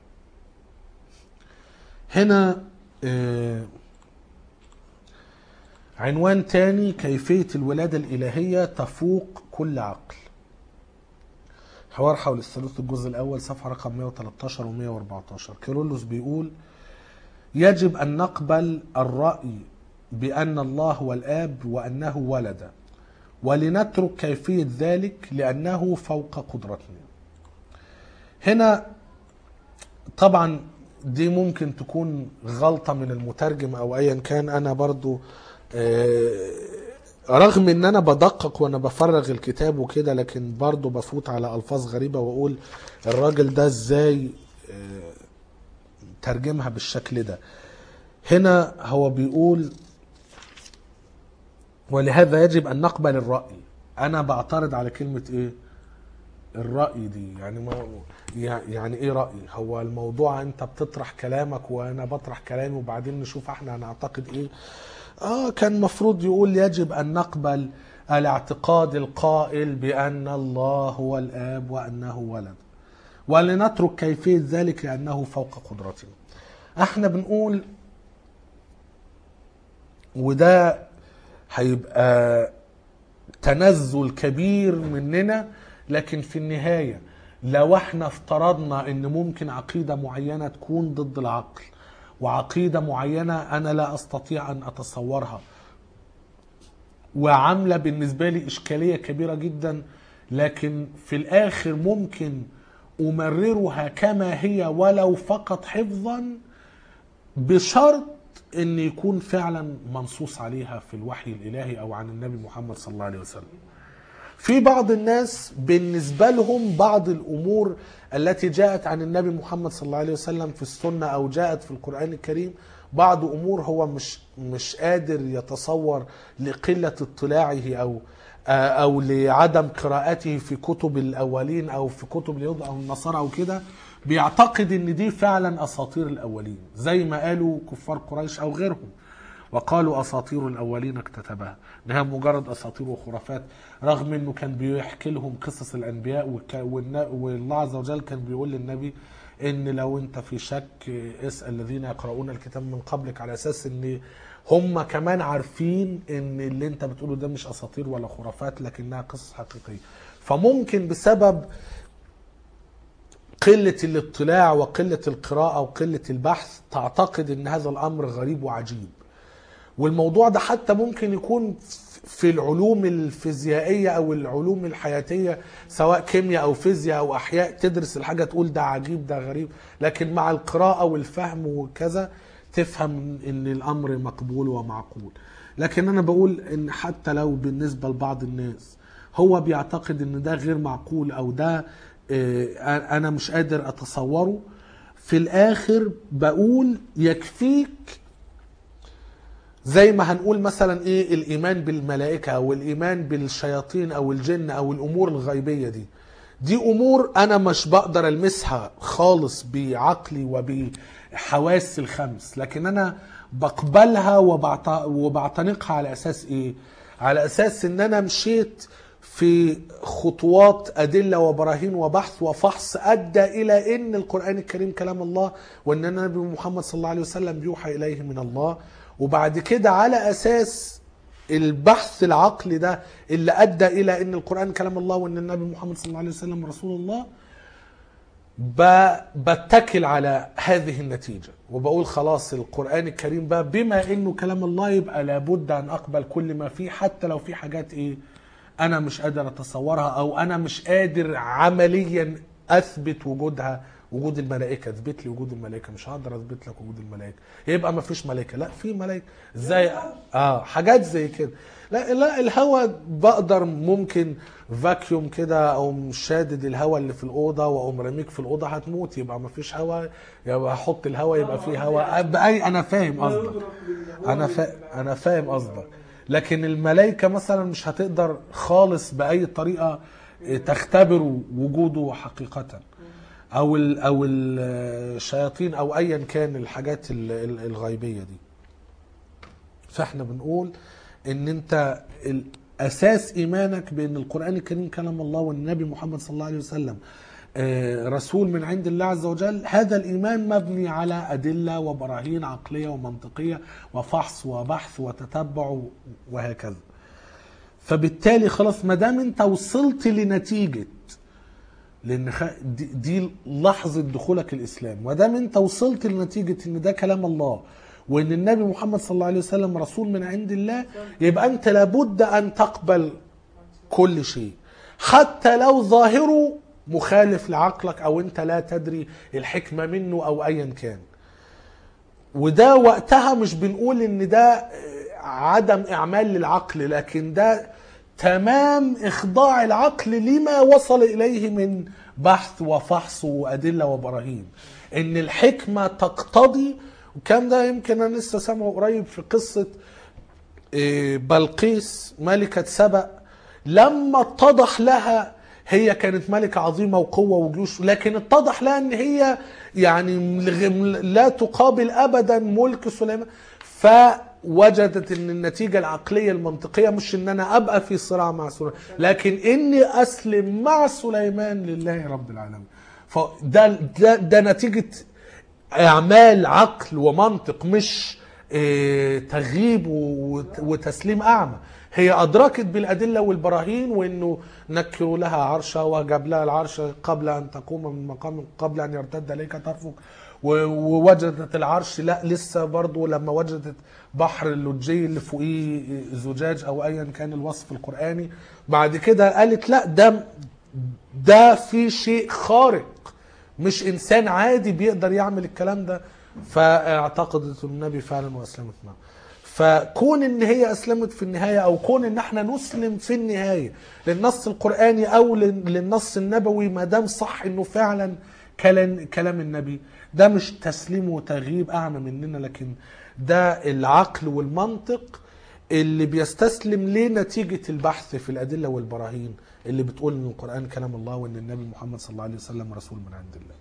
A: هنا آه، عنوان تاني كيفية الولادة الإلهية تفوق كل عقل حوار حول الثالوث الجزء الأول صفحة رقم 113 و 114 كيرلس بيقول يجب أن نقبل الرأي بأن الله هو الآب وأنه ولد ولنترك كيفية ذلك لأنه فوق قدرتنا هنا طبعا دي ممكن تكون غلطة من المترجم أو أيا كان أنا برضو آه، رغم ان انا بدقق وانا بفرغ الكتاب وكده لكن برضو بفوت على الفاظ غريبة واقول الراجل ده ازاي آه، ترجمها بالشكل ده هنا هو بيقول ولهذا يجب ان نقبل الرأي انا بعترض على كلمة ايه الرأي دي يعني ما يعني ايه رأي هو الموضوع انت بتطرح كلامك وانا بطرح كلامي وبعدين نشوف احنا هنعتقد ايه اه كان مفروض يقول يجب ان نقبل الاعتقاد القائل بان الله هو الاب وانه ولد ولنترك كيفية ذلك لانه فوق قدرتنا احنا بنقول وده هيبقى تنزل كبير مننا لكن في النهاية لو احنا افترضنا ان ممكن عقيدة معينة تكون ضد العقل وعقيدة معينة انا لا استطيع ان اتصورها وعاملة بالنسبة لي اشكالية كبيرة جدا لكن في الاخر ممكن امررها كما هي ولو فقط حفظا بشرط ان يكون فعلا منصوص عليها في الوحي الالهي او عن النبي محمد صلى الله عليه وسلم في بعض الناس بالنسبة لهم بعض الأمور التي جاءت عن النبي محمد صلى الله عليه وسلم في السنة أو جاءت في القرآن الكريم بعض أمور هو مش مش قادر يتصور لقلة اطلاعه أو أو لعدم قراءته في كتب الأولين أو في كتب اليهود أو النصارى أو كده بيعتقد إن دي فعلا أساطير الأولين زي ما قالوا كفار قريش أو غيرهم وقالوا اساطير الاولين اكتتبها انها مجرد اساطير وخرافات رغم انه كان بيحكي لهم قصص الانبياء وك- والنا- والله عز وجل كان بيقول للنبي ان لو انت في شك اسال الذين يقرؤون الكتاب من قبلك على اساس ان هم كمان عارفين ان اللي انت بتقوله ده مش اساطير ولا خرافات لكنها قصص حقيقيه فممكن بسبب قلة الاطلاع وقلة القراءة وقلة البحث تعتقد ان هذا الامر غريب وعجيب والموضوع ده حتى ممكن يكون في العلوم الفيزيائية أو العلوم الحياتية سواء كيمياء أو فيزياء أو أحياء تدرس الحاجة تقول ده عجيب ده غريب لكن مع القراءة والفهم وكذا تفهم إن الأمر مقبول ومعقول لكن أنا بقول إن حتى لو بالنسبة لبعض الناس هو بيعتقد إن ده غير معقول أو ده آه، أنا مش قادر أتصوره في الآخر بقول يكفيك زي ما هنقول مثلا ايه الايمان بالملائكه او الايمان بالشياطين او الجن او الامور الغيبيه دي دي امور انا مش بقدر المسها خالص بعقلي وبحواسي الخمس لكن انا بقبلها وبعت... وبعتنقها على اساس ايه على اساس ان انا مشيت في خطوات ادله وبراهين وبحث وفحص ادى الى ان القران الكريم كلام الله وان النبي محمد صلى الله عليه وسلم بيوحى اليه من الله وبعد كده على اساس البحث العقلي ده اللي ادى الى ان القران كلام الله وان النبي محمد صلى الله عليه وسلم رسول الله ب- بتكل على هذه النتيجة وبقول خلاص القرآن الكريم بقى بما انه كلام الله يبقى لابد ان اقبل كل ما فيه حتى لو في حاجات ايه انا مش قادر اتصورها او انا مش قادر عمليا اثبت وجودها وجود الملائكه اثبت لي وجود الملائكه مش هقدر اثبت لك وجود الملائكه يبقى ما فيش ملائكه لا في ملائكه ازاي اه حاجات زي كده لا لا الهواء بقدر ممكن فاكيوم كده او شادد الهواء اللي في الاوضه واقوم راميك في الاوضه هتموت يبقى ما فيش هواء يبقى احط الهواء يبقى فيه هواء باي انا فاهم
B: لا
A: قصدك
B: يدرك بالهواء
A: انا فا...
B: بالعقل.
A: انا فاهم قصدك لكن الملائكه مثلا مش هتقدر خالص باي طريقه تختبر وجوده حقيقه او ال... او الشياطين او ايا كان الحاجات ال- ال- الغيبيه دي فاحنا بنقول ان انت ال- اساس ايمانك بان القران الكريم كلام الله والنبي محمد صلى الله عليه وسلم آه، رسول من عند الله عز وجل هذا الايمان مبني على ادله وبراهين عقليه ومنطقيه وفحص وبحث وتتبع وهكذا فبالتالي خلاص ما دام انت وصلت لنتيجه لان خ... دي, دي لحظه دخولك الاسلام ما دام انت وصلت لنتيجه ان ده كلام الله وان النبي محمد صلى الله عليه وسلم رسول من عند الله يبقى انت لابد ان تقبل كل شيء حتى لو ظاهره مخالف لعقلك او انت لا تدري الحكمه منه او ايا كان وده وقتها مش بنقول ان ده عدم اعمال للعقل لكن ده تمام اخضاع العقل لما وصل اليه من بحث وفحص وادله وبراهين ان الحكمه تقتضي وكان ده يمكن انا لسه سامعه قريب في قصه إيه، بلقيس ملكه سبأ لما اتضح لها هي كانت ملكة عظيمة وقوة وجيوش لكن اتضح لها ان هي يعني لغ- لا تقابل ابدا ملك سليمان فوجدت ان النتيجة العقلية المنطقية مش ان انا ابقى في صراع مع سليمان لكن اني اسلم مع سليمان لله رب العالمين فده ده, ده نتيجة اعمال عقل ومنطق مش آه، تغييب وت- وتسليم اعمى هي ادركت بالادله والبراهين وانه نكروا لها عرشا وجاب لها العرش قبل ان تقوم من مقام قبل ان يرتد اليك طرفك و- ووجدت العرش لا لسه برضو لما وجدت بحر اللجي اللي فوقيه زجاج او ايا كان الوصف القراني بعد كده قالت لا ده ده في شيء خارق مش انسان عادي بيقدر يعمل الكلام ده فاعتقدت النبي فعلا واسلمت معه فكون ان هي اسلمت في النهايه او كون ان احنا نسلم في النهايه للنص القراني او لل- للنص النبوي ما دام صح انه فعلا كلام كلام النبي ده مش تسليم وتغييب اعمى مننا لكن ده العقل والمنطق اللي بيستسلم لنتيجة البحث في الأدلة والبراهين اللي بتقول إن القرآن كلام الله وإن النبي محمد صلى الله عليه وسلم رسول من عند الله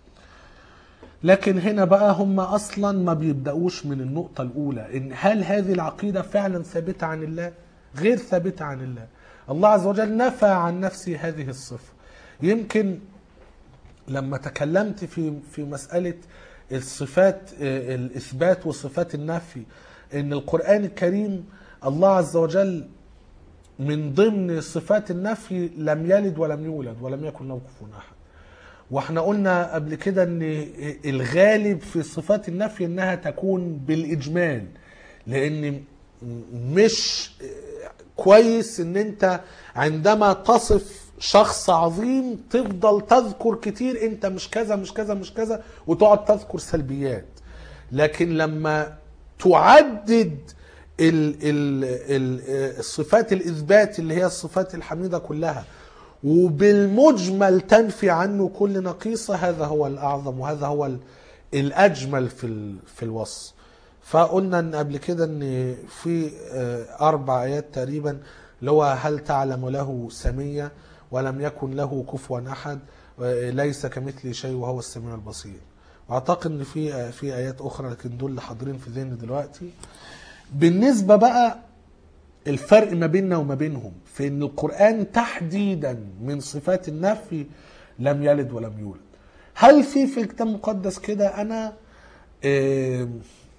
A: لكن هنا بقى هم أصلا ما بيبدأوش من النقطة الأولى إن هل هذه العقيدة فعلا ثابتة عن الله غير ثابتة عن الله الله عز وجل نفى عن نفسه هذه الصفة يمكن لما تكلمت في في مسألة الصفات آه، الإثبات وصفات النفي إن القرآن الكريم الله عز وجل من ضمن صفات النفي لم يلد ولم يولد ولم يكن له كفوا أحد واحنا قلنا قبل كده ان الغالب في صفات النفي انها تكون بالاجمال لان مش كويس ان انت عندما تصف شخص عظيم تفضل تذكر كتير انت مش كذا مش كذا مش كذا وتقعد تذكر سلبيات لكن لما تعدد ال ال ال الصفات الاثبات اللي هي الصفات الحميده كلها وبالمجمل تنفي عنه كل نقيصه هذا هو الاعظم وهذا هو ال- الاجمل في ال- في الوصف فقلنا ان قبل كده ان في آه، اربع ايات تقريبا اللي هو هل تعلم له سميه ولم يكن له كفوا احد آه، ليس كمثله شيء وهو السميع البصير واعتقد ان في آه، في ايات اخرى لكن دول اللي حاضرين في ذهني دلوقتي بالنسبه بقى الفرق ما بيننا وما بينهم في ان القرآن تحديدا من صفات النفي لم يلد ولم يولد هل في في الكتاب المقدس كده انا آم،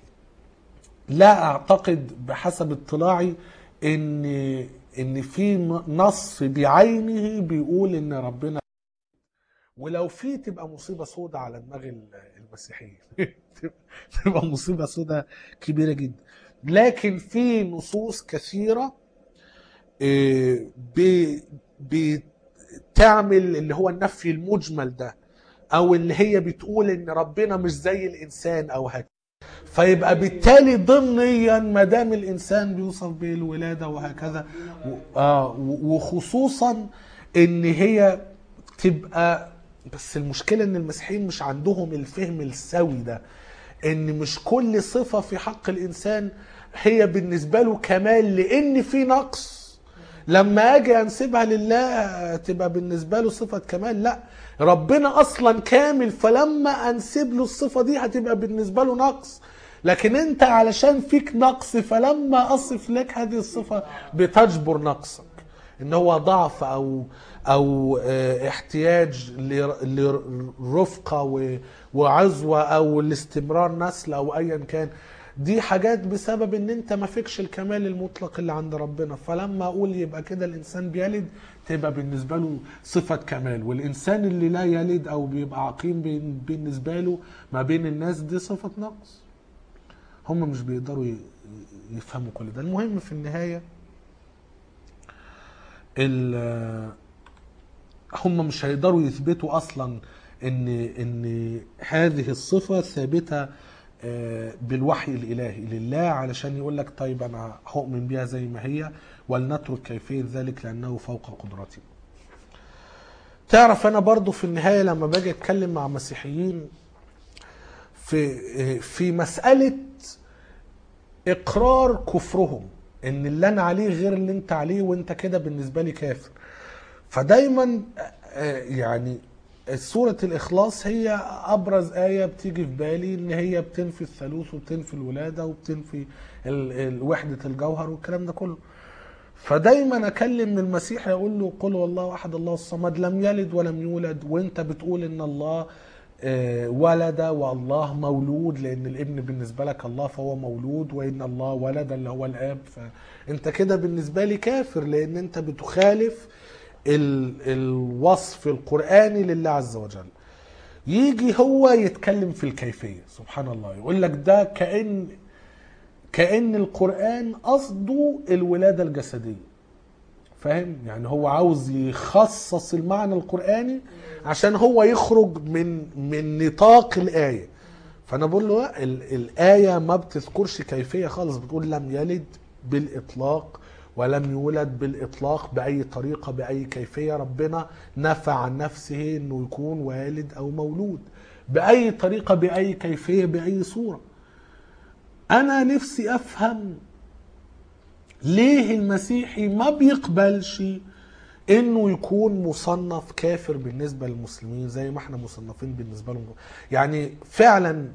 A: لا اعتقد بحسب اطلاعي ان ان في نص بعينه بيقول ان ربنا ولو في تبقى مصيبه سودة على دماغ المسيحيين تبقى مصيبه سودة كبيره جدا لكن في نصوص كثيره آه، ب- بتعمل اللي هو النفي المجمل ده او اللي هي بتقول ان ربنا مش زي الانسان او هكذا فيبقى بالتالي ضمنيا ما دام الانسان بيوصف بالولاده وهكذا و- آه و- وخصوصا ان هي تبقى بس المشكله ان المسيحيين مش عندهم الفهم السوي ده ان مش كل صفه في حق الانسان هي بالنسبه له كمال لان في نقص لما اجي انسبها لله تبقى بالنسبه له صفه كمال لا ربنا اصلا كامل فلما انسب له الصفه دي هتبقى بالنسبه له نقص لكن انت علشان فيك نقص فلما اصف لك هذه الصفه بتجبر نقصك ان هو ضعف او او آه، احتياج لر- لرفقه و- وعزوه او لاستمرار نسل او ايا كان دي حاجات بسبب ان انت ما فيكش الكمال المطلق اللي عند ربنا فلما اقول يبقى كده الانسان بيلد تبقى بالنسبه له صفه كمال والانسان اللي لا يلد او بيبقى عقيم بين- بالنسبه له ما بين الناس دي صفه نقص هم مش بيقدروا ي- يفهموا كل ده المهم في النهايه ال- هم مش هيقدروا يثبتوا اصلا ان ان هذه الصفه ثابته آه، بالوحي الالهي لله علشان يقول لك طيب انا هؤمن بها زي ما هي ولنترك كيفيه ذلك لانه فوق قدرتي. تعرف انا برضو في النهايه لما باجي اتكلم مع مسيحيين في آه، في مساله اقرار كفرهم ان اللي انا عليه غير اللي انت عليه وانت كده بالنسبه لي كافر فدايما آه، يعني سورة الإخلاص هي أبرز آية بتيجي في بالي إن هي بتنفي الثالوث وبتنفي الولادة وبتنفي ال- ال- وحدة الجوهر والكلام ده كله فدايما أكلم المسيح يقول له قل والله أحد الله الصمد لم يلد ولم يولد وأنت بتقول إن الله آه، ولد والله مولود لأن الابن بالنسبة لك الله فهو مولود وإن الله ولد اللي هو الآب فأنت كده بالنسبة لي كافر لأن أنت بتخالف ال- الوصف القرآني لله عز وجل يجي هو يتكلم في الكيفية سبحان الله يقول لك ده كأن كأن القرآن قصده الولادة الجسدية فاهم يعني هو عاوز يخصص المعنى القرآني عشان هو يخرج من من نطاق الآية فأنا بقول له لا ال- الآية ما بتذكرش كيفية خالص بتقول لم يلد بالإطلاق ولم يولد بالإطلاق بأي طريقة بأي كيفية ربنا نفى عن نفسه أنه يكون والد أو مولود بأي طريقة بأي كيفية بأي صورة أنا نفسي أفهم ليه المسيحي ما بيقبلش انه يكون مصنف كافر بالنسبه للمسلمين زي ما احنا مصنفين بالنسبه لهم يعني فعلا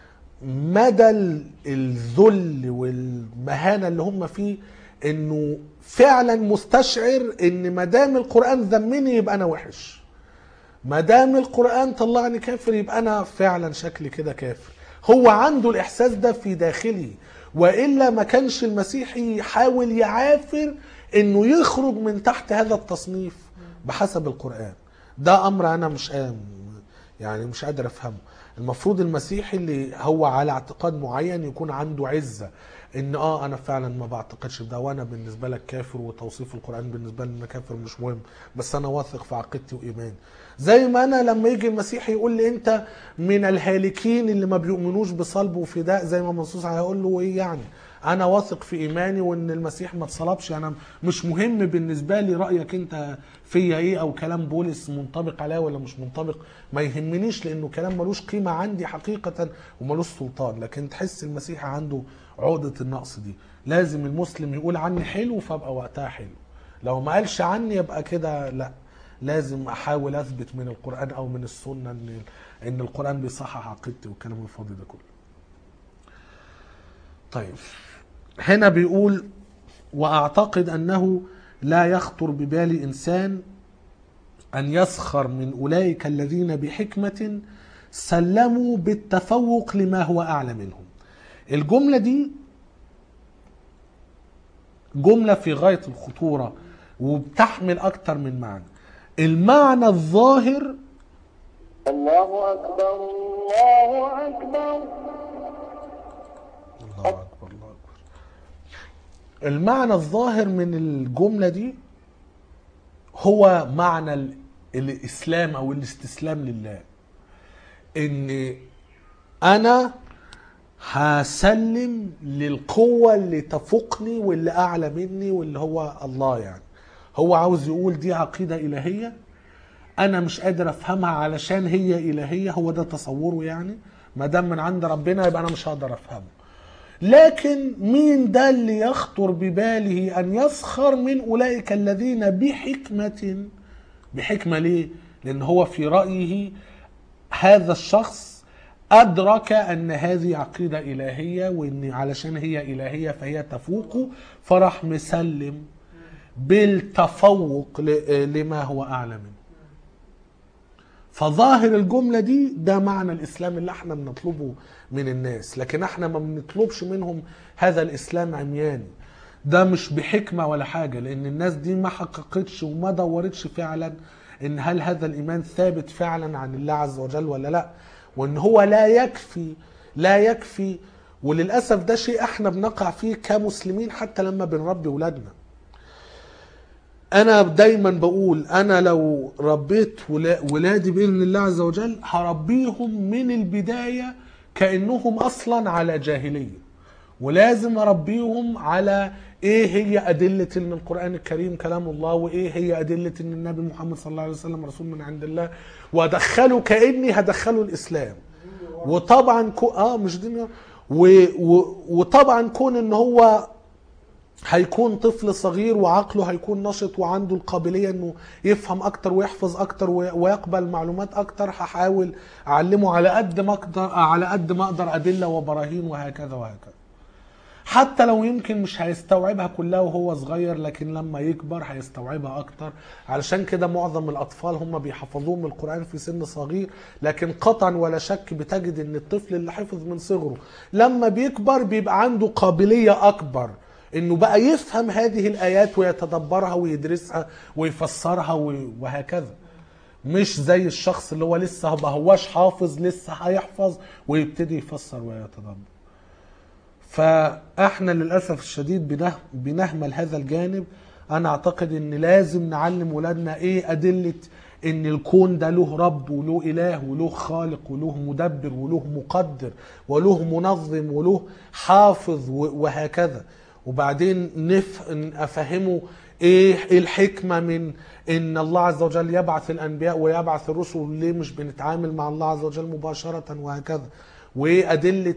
A: مدى ال- الذل والمهانه اللي هم فيه انه فعلا مستشعر ان ما دام القران ذمني يبقى انا وحش ما دام القران طلعني كافر يبقى انا فعلا شكلي كده كافر هو عنده الاحساس ده في داخله والا ما كانش المسيحي يحاول يعافر انه يخرج من تحت هذا التصنيف بحسب القران ده امر انا مش قام يعني مش قادر افهمه المفروض المسيحي اللي هو على اعتقاد معين يكون عنده عزه ان اه انا فعلا ما بعتقدش بده وانا بالنسبه لك كافر وتوصيف القران بالنسبه لي إن كافر مش مهم بس انا واثق في عقيدتي وايماني زي ما انا لما يجي المسيحي يقول لي انت من الهالكين اللي ما بيؤمنوش بصلب وفداء زي ما منصوص هيقول له ايه يعني انا واثق في ايماني وان المسيح ما اتصلبش انا مش مهم بالنسبه لي رايك انت فيا ايه او كلام بولس منطبق عليا ولا مش منطبق ما يهمنيش لانه كلام ملوش قيمه عندي حقيقه وملوش سلطان لكن تحس المسيح عنده عقده النقص دي لازم المسلم يقول عني حلو فابقى وقتها حلو لو ما قالش عني يبقى كده لا لازم احاول اثبت من القران او من السنه ان ان القران بيصحح عقيدتي والكلام الفاضي ده كله طيب هنا بيقول واعتقد انه لا يخطر ببال انسان ان يسخر من اولئك الذين بحكمه سلموا بالتفوق لما هو اعلى منهم الجمله دي جمله في غايه الخطوره وبتحمل اكتر من معنى المعنى الظاهر
C: الله أكبر الله أكبر
A: الله اكبر الله اكبر المعنى الظاهر من الجمله دي هو معنى ال- الاسلام او الاستسلام لله ان انا هسلم للقوة اللي تفوقني واللي اعلى مني واللي هو الله يعني هو عاوز يقول دي عقيدة الهية انا مش قادر افهمها علشان هي الهية هو ده تصوره يعني ما دام من عند ربنا يبقى انا مش هقدر افهمه لكن مين ده اللي يخطر بباله ان يسخر من اولئك الذين بحكمة بحكمة ليه؟ لان هو في رأيه هذا الشخص أدرك أن هذه عقيدة إلهية وأن علشان هي إلهية فهي تفوقه فراح مسلم بالتفوق ل- لما هو أعلى منه فظاهر الجملة دي ده معنى الإسلام اللي احنا بنطلبه من الناس لكن احنا ما بنطلبش منهم هذا الإسلام عمياني ده مش بحكمة ولا حاجة لأن الناس دي ما حققتش وما دورتش فعلا إن هل هذا الإيمان ثابت فعلا عن الله عز وجل ولا لا وإن هو لا يكفي لا يكفي وللأسف ده شيء احنا بنقع فيه كمسلمين حتى لما بنربي ولادنا انا دايما بقول انا لو ربيت ولا- ولادي باذن الله عز وجل هربيهم من البدايه كانهم اصلا على جاهليه ولازم اربيهم على ايه هي ادله ان القران الكريم كلام الله وايه هي ادله ان النبي محمد صلى الله عليه وسلم رسول من عند الله وادخله كاني هدخله الاسلام وطبعا كو اه مش دين و... و... وطبعا كون ان هو هيكون طفل صغير وعقله هيكون نشط وعنده القابلية انه يفهم اكتر ويحفظ اكتر وي- ويقبل معلومات اكتر هحاول اعلمه على قد ما اقدر على قد ما اقدر ادلة وبراهين وهكذا وهكذا حتى لو يمكن مش هيستوعبها كلها وهو صغير لكن لما يكبر هيستوعبها اكتر علشان كده معظم الاطفال هم بيحفظوهم القران في سن صغير لكن قطعا ولا شك بتجد ان الطفل اللي حفظ من صغره لما بيكبر بيبقى عنده قابليه اكبر انه بقى يفهم هذه الايات ويتدبرها ويدرسها ويفسرها و- وهكذا مش زي الشخص اللي هو لسه ما هواش حافظ لسه هيحفظ ويبتدي يفسر ويتدبر فاحنا للاسف الشديد بنه- بنهمل هذا الجانب انا اعتقد ان لازم نعلم ولادنا ايه ادله ان الكون ده له رب وله اله وله خالق وله مدبر وله مقدر وله منظم وله حافظ و- وهكذا وبعدين نف... افهمه ايه إيه الحكمه من ان الله عز وجل يبعث الانبياء ويبعث الرسل ليه مش بنتعامل مع الله عز وجل مباشره وهكذا وايه ادله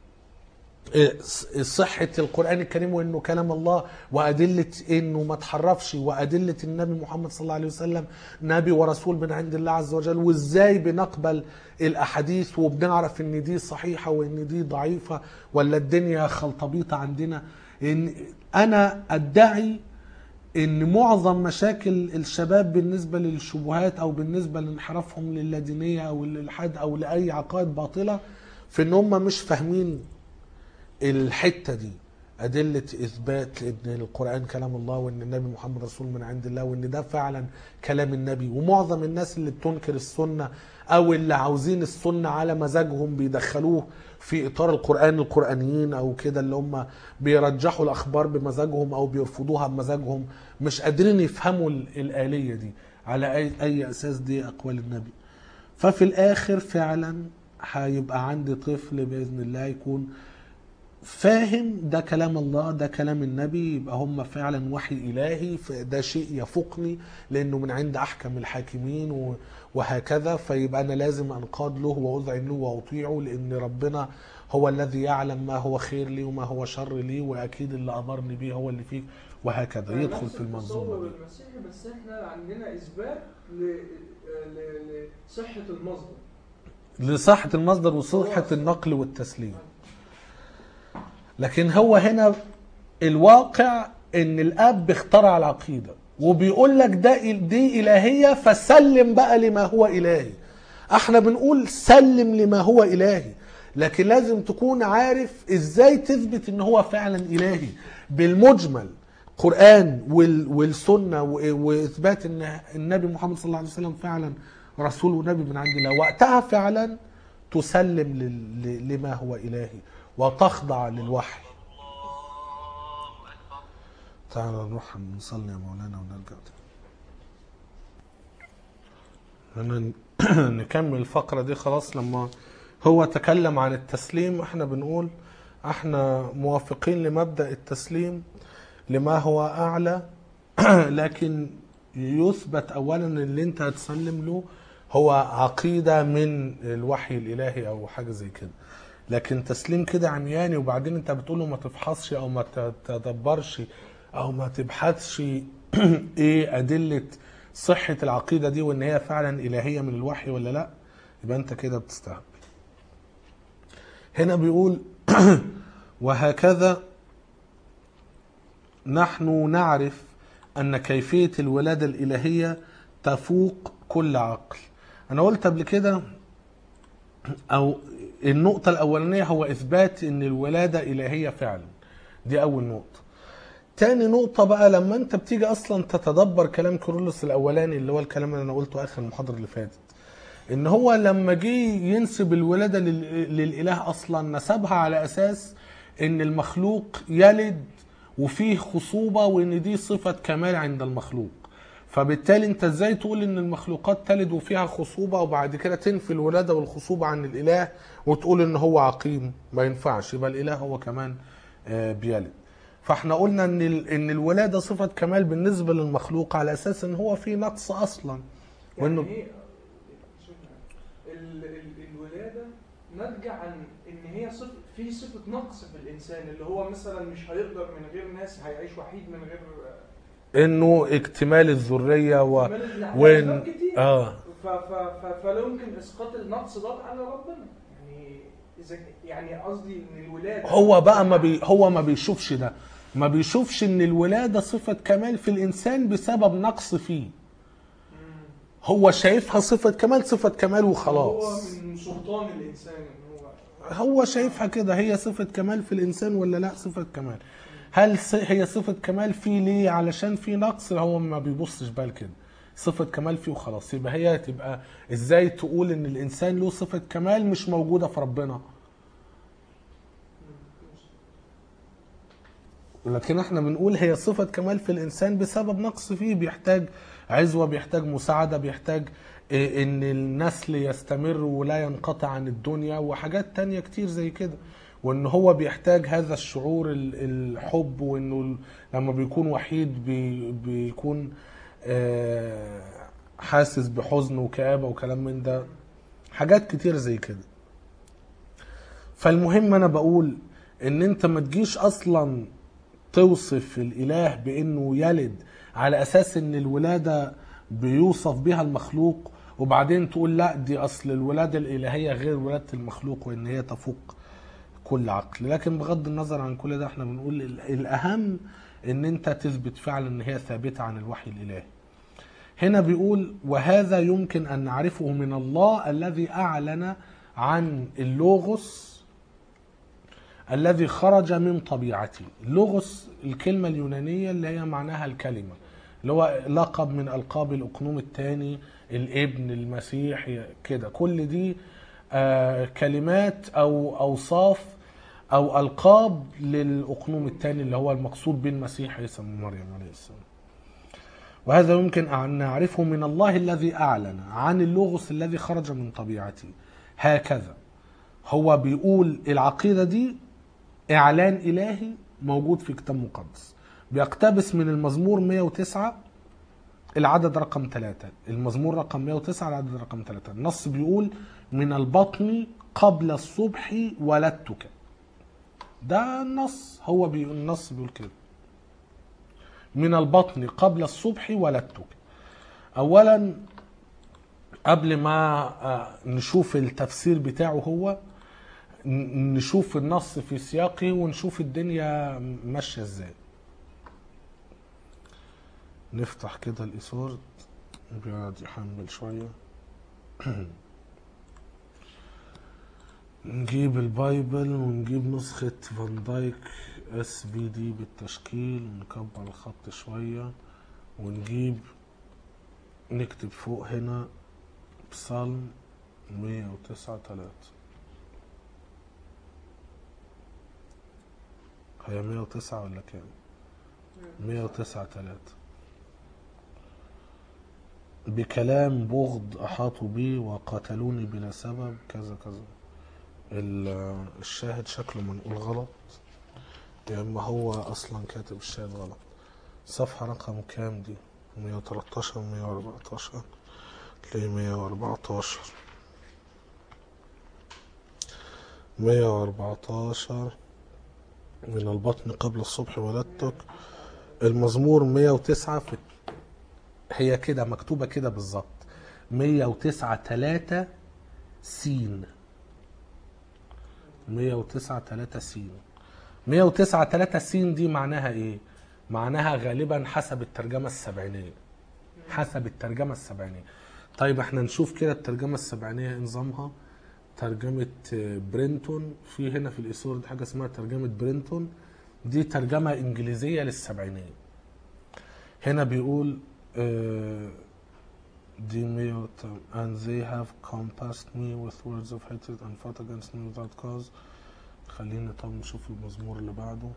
A: صحة القرآن الكريم وإنه كلام الله وأدلة إنه ما تحرفش وأدلة النبي محمد صلى الله عليه وسلم نبي ورسول من عند الله عز وجل وإزاي بنقبل الأحاديث وبنعرف إن دي صحيحة وإن دي ضعيفة ولا الدنيا خلطبيطة عندنا إن أنا أدعي ان معظم مشاكل الشباب بالنسبه للشبهات او بالنسبه لانحرافهم للادينيه او للالحاد او لاي عقائد باطله في ان هم مش فاهمين الحته دي أدلة إثبات إن القرآن كلام الله وإن النبي محمد رسول من عند الله وإن ده فعلا كلام النبي ومعظم الناس اللي بتنكر السنة أو اللي عاوزين السنة على مزاجهم بيدخلوه في إطار القرآن القرآنيين أو كده اللي هم بيرجحوا الأخبار بمزاجهم أو بيرفضوها بمزاجهم مش قادرين يفهموا ال- الآلية دي على أي, أي أساس دي أقوال النبي ففي الآخر فعلا هيبقى عندي طفل بإذن الله يكون فاهم ده كلام الله ده كلام النبي يبقى هم فعلا وحي إلهي فده شيء يفوقني لأنه من عند أحكم الحاكمين و- وهكذا فيبقى أنا لازم أنقاد له وأذعن له وأطيعه لأن ربنا هو الذي يعلم ما هو خير لي وما هو شر لي وأكيد اللي أمرني به هو اللي فيك وهكذا يدخل
B: نفس
A: في المنظومة
B: التصور
A: دي
B: المسيحي بس احنا عندنا اثبات ل- ل- لصحه المصدر
A: لصحة المصدر وصحة النقل والتسليم لكن هو هنا الواقع ان الاب اخترع العقيدة وبيقول لك ده دي الهية فسلم بقى لما هو الهي احنا بنقول سلم لما هو الهي لكن لازم تكون عارف ازاي تثبت ان هو فعلا الهي بالمجمل قرآن وال- والسنة و- واثبات ان النبي محمد صلى الله عليه وسلم فعلا رسول ونبي من عند الله وقتها فعلا تسلم لل- ل- لما هو الهي وتخضع للوحي تعال نروح نصلي يا مولانا ونرجع تاني انا نكمل الفقرة دي خلاص لما هو تكلم عن التسليم احنا بنقول احنا موافقين لمبدأ التسليم لما هو أعلى لكن يثبت أولا إن اللي انت هتسلم له هو عقيدة من الوحي الإلهي أو حاجة زي كده لكن تسليم كده عمياني وبعدين انت بتقوله ما تفحصش او ما تدبرش او ما تبحثش ايه ادله صحه العقيده دي وان هي فعلا الهيه من الوحي ولا لا يبقى انت كده بتستهبل هنا بيقول وهكذا نحن نعرف ان كيفيه الولاده الالهيه تفوق كل عقل انا قلت قبل كده او النقطة الأولانية هو إثبات إن الولادة إلهية فعلا دي أول نقطة تاني نقطة بقى لما أنت بتيجي أصلا تتدبر كلام كيرلس الأولاني اللي هو الكلام اللي أنا قلته آخر المحاضرة اللي فاتت إن هو لما جه ينسب الولادة لل- للإله أصلا نسبها على أساس إن المخلوق يلد وفيه خصوبة وإن دي صفة كمال عند المخلوق فبالتالي انت ازاي تقول ان المخلوقات تلد وفيها خصوبة وبعد كده تنفي الولادة والخصوبة عن الاله وتقول ان هو عقيم ما ينفعش يبقى الاله هو كمان آه، بيلد فاحنا قلنا ان ال- ان الولادة صفة كمال بالنسبة للمخلوق على اساس ان هو في نقص اصلا وانه
B: يعني ايه ال- ال- الولاده ناتجه عن ان هي صفه في صفه نقص في الانسان اللي هو مثلا مش هيقدر من غير ناس هيعيش وحيد من غير
A: انه اكتمال الذرية و...
B: كمال الأحداث
A: وين
B: كتير.
A: اه
B: ف- ف- ف- فلا يمكن اسقاط النقص ده على ربنا يعني اذا يعني قصدي ان الولاده
A: هو بقى ما بي هو ما بيشوفش ده ما بيشوفش ان الولادة صفة كمال في الانسان بسبب نقص فيه
B: مم.
A: هو شايفها صفة كمال صفة كمال
B: هو
A: وخلاص
B: من سلطان الانسان ان هو
A: هو شايفها كده هي صفة كمال في الإنسان ولا لا صفة كمال هل ص- هي صفة كمال فيه ليه علشان في نقص هو ما بيبصش بال كده صفة كمال فيه وخلاص يبقى هي تبقى ازاي تقول ان الانسان له صفة كمال مش موجودة في ربنا لكن احنا بنقول هي صفة كمال في الانسان بسبب نقص فيه بيحتاج عزوة بيحتاج مساعدة بيحتاج إيه، ان النسل يستمر ولا ينقطع عن الدنيا وحاجات تانية كتير زي كده وان هو بيحتاج هذا الشعور ال- الحب وانه ال- لما بيكون وحيد بي بيكون آه، حاسس بحزن وكآبة وكلام من ده حاجات كتير زي كده فالمهم انا بقول ان انت ما تجيش اصلا توصف الاله بانه يلد على اساس ان الولاده بيوصف بها المخلوق وبعدين تقول لا دي اصل الولاده الالهيه غير ولاده المخلوق وان هي تفوق كل عقل لكن بغض النظر عن كل ده احنا بنقول ال- الاهم ان انت تثبت فعلا ان هي ثابته عن الوحي الالهي هنا بيقول وهذا يمكن ان نعرفه من الله الذي اعلن عن اللوغوس الذي خرج من طبيعته لوغوس الكلمة اليونانية اللي هي معناها الكلمة اللي هو لقب من ألقاب الأقنوم الثاني الابن المسيح كده كل دي آه كلمات أو أوصاف أو ألقاب للأقنوم الثاني اللي هو المقصود بالمسيح عيسى بن مريم عليه السلام وهذا يمكن أن نعرفه من الله الذي أعلن عن اللوغوس الذي خرج من طبيعته هكذا هو بيقول العقيدة دي إعلان إلهي موجود في كتاب مقدس بيقتبس من المزمور 109 العدد رقم 3 المزمور رقم 109 العدد رقم 3 النص بيقول من البطن قبل الصبح ولدتك ده النص هو بيقول النص بيقول كده من البطن قبل الصبح ولدتك اولا قبل ما آه، نشوف التفسير بتاعه هو ن- نشوف النص في سياقه ونشوف الدنيا ماشيه ازاي نفتح كده الايسورد بيقعد يحمل شويه نجيب البايبل ونجيب نسخة فان دايك اس في دي بالتشكيل ونكبر الخط شوية ونجيب نكتب فوق هنا بصلم مية وتسعة تلاتة هي مية وتسعة ولا كام؟ مية وتسعة تلاتة بكلام بغض أحاطوا بي وقتلوني بلا سبب كذا كذا ال- الشاهد شكله منقول غلط يا اما هو اصلا كاتب الشاهد غلط صفحة رقم كام دي 113 114 تلاقي 114 114 من البطن قبل الصبح ولدتك المزمور 109 في هي كده مكتوبة كده بالظبط 109 3 سين 109 3 سين 109 3 سين دي معناها ايه؟ معناها غالبا حسب الترجمة السبعينية حسب الترجمة السبعينية طيب احنا نشوف كده الترجمة السبعينية إيه نظامها ترجمة آه، برينتون في هنا في الإيسور دي حاجة اسمها ترجمة برينتون دي ترجمة إنجليزية للسبعينية هنا بيقول آه، دي مية and they have compassed me with words of hatred and fought against me without cause خلينا طب نشوف المزمور اللي بعده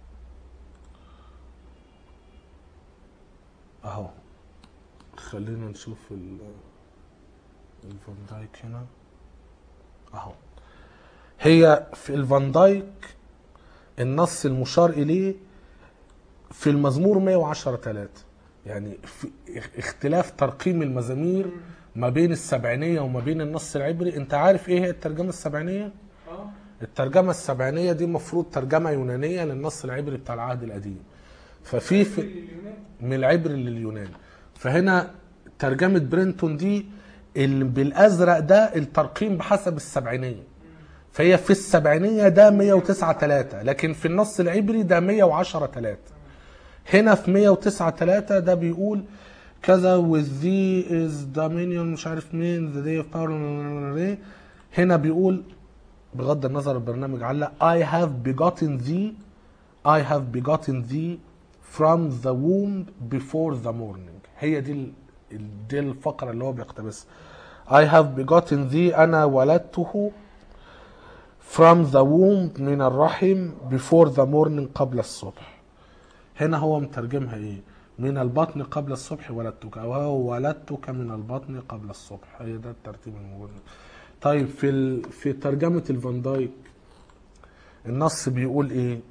A: اهو خلينا نشوف ال الفان دايك هنا اهو هي في الفان دايك النص المشار اليه في المزمور 110 3 يعني في اختلاف ترقيم المزامير ما بين السبعينية وما بين النص العبري انت عارف ايه هي الترجمة السبعينية؟
B: اه
A: الترجمة السبعينية دي مفروض ترجمة يونانية للنص العبري بتاع العهد القديم ففي في
B: اليونان
A: من العبري لليوناني فهنا ترجمة برينتون دي اللي بالازرق ده الترقيم بحسب السبعينية فهي في السبعينية ده 109 3 لكن في النص العبري ده 110 3 هنا في 109 3 ده بيقول كذا with thee is dominion مش عارف مين the day of power هنا بيقول بغض النظر البرنامج علق I have begotten thee I have begotten thee from the womb before the morning هي دي ال- ال- دي الفقرة اللي هو بيقتبسها I have begotten thee أنا ولدته from the womb من الرحم before the morning قبل الصبح هنا هو مترجمها ايه من البطن قبل الصبح ولدتك او هو ولدتك من البطن قبل الصبح هي ده الترتيب الموجود طيب في ال... في ترجمة الفان دايك النص بيقول ايه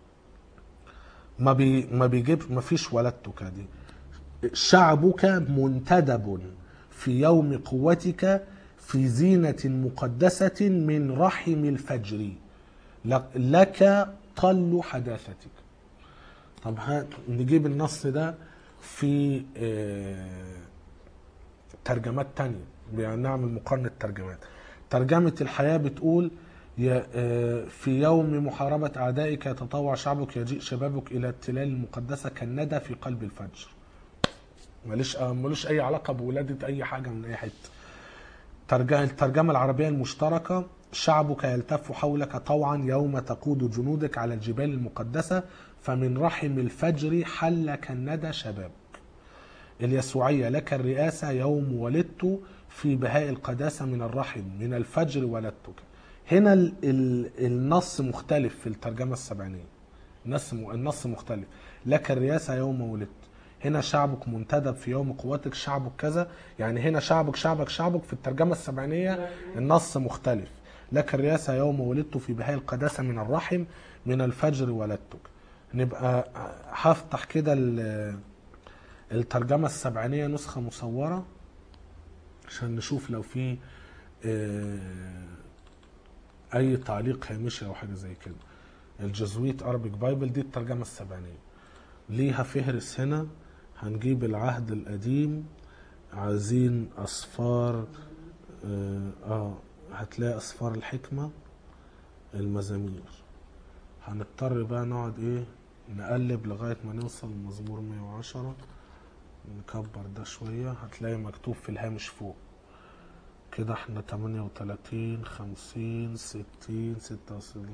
A: ما بي ما بيجيب ما فيش ولدتك دي شعبك منتدب في يوم قوتك في زينة مقدسة من رحم الفجر لك- لك طل حداثتك طب هات نجيب النص ده في آه، ترجمات تانية يعني نعمل مقارنة ترجمات ترجمة الحياة بتقول يا- آه، في يوم محاربة أعدائك يتطوع شعبك يجيء شبابك إلى التلال المقدسة كالندى في قلب الفجر ماليش آه، ملوش أي علاقة بولادة أي حاجة من أي حتة ترج- الترجمة العربية المشتركة شعبك يلتف حولك طوعا يوم تقود جنودك على الجبال المقدسة فمن رحم الفجر حل كالندى شبابك اليسوعية لك الرئاسة يوم ولدت في بهاء القداسة من الرحم من الفجر ولدتك هنا ال ال النص مختلف في الترجمة السبعينية النص النص مختلف لك الرئاسة يوم ولدت هنا شعبك منتدب في يوم قوتك شعبك كذا يعني هنا شعبك شعبك شعبك في الترجمة السبعينية النص مختلف لك الرئاسة يوم ولدت في بهاء القداسة من الرحم من الفجر ولدتك نبقى هفتح كده ال- الترجمة السبعينية نسخة مصورة عشان نشوف لو في آه، أي تعليق هامشي أو حاجة زي كده الجزويت أربك بايبل دي الترجمة السبعينية ليها فهرس هنا هنجيب العهد القديم عايزين أصفار آه, آه هتلاقي أصفار الحكمة المزامير هنضطر بقى نقعد إيه نقلب لغاية ما نوصل لمزمور 110 نكبر ده شوية هتلاقي مكتوب في الهامش فوق كده احنا 38 50 60 66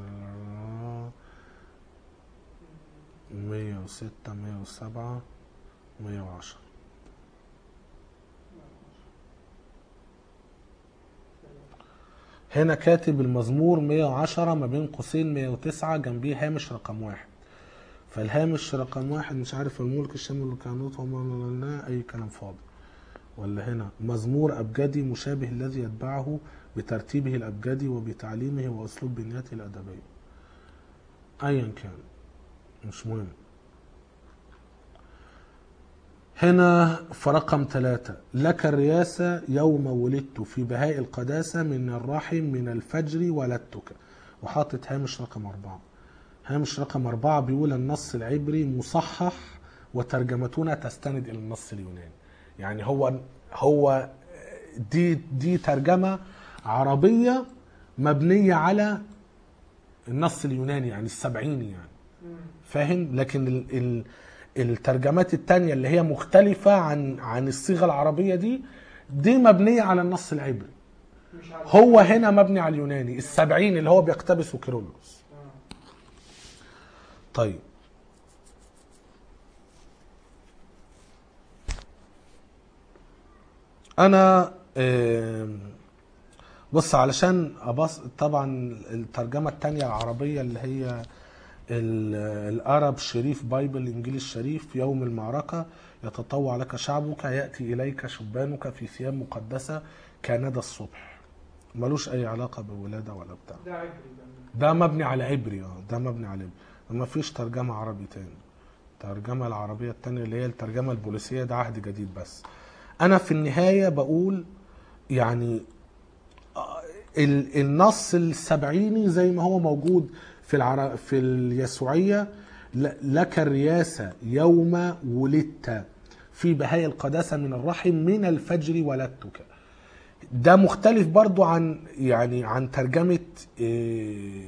A: 106 107 110 هنا كاتب المزمور 110 ما بين قوسين 109 جنبيه هامش رقم واحد فالهامش رقم واحد مش عارف الملك الشامل والكهنوت وما اي كلام فاضي ولا هنا مزمور أبجدي مشابه الذي يتبعه بترتيبه الأبجدي وبتعليمه وأسلوب بنيته الأدبية أيا كان مش مهم هنا في رقم ثلاثة لك الرياسة يوم ولدت في بهاء القداسة من الرحم من الفجر ولدتك وحاطط هامش رقم أربعة هامش رقم أربعة بيقول النص العبري مصحح وترجمتنا تستند إلى النص اليوناني يعني هو هو دي دي ترجمة عربية مبنية على النص اليوناني يعني السبعيني يعني فاهم لكن ال ال الترجمات التانية اللي هي مختلفة عن عن الصيغة العربية دي دي مبنية على النص العبري
B: مش عارف
A: هو هنا مبني على اليوناني السبعين اللي هو بيقتبسه كيرلس
B: آه.
A: طيب انا آم، بص علشان ابص طبعا الترجمه التانية العربيه اللي هي ال- الارب شريف بايبل الانجيل الشريف يوم المعركه يتطوع لك شعبك ياتي اليك شبانك في ثياب مقدسه كندى الصبح ملوش اي علاقه بولاده ولا بتاع
B: ده عبري ده
A: ده مبني على عبري اه ده مبني على عبري ما فيش ترجمة عربي تاني الترجمة العربية التانية اللي هي الترجمة البوليسية ده عهد جديد بس أنا في النهاية بقول يعني آه، ال- النص السبعيني زي ما هو موجود في العر... في اليسوعية ل- لك الرياسة يوم ولدت في بهاء القداسة من الرحم من الفجر ولدتك ده مختلف برضو عن يعني عن ترجمة إيه،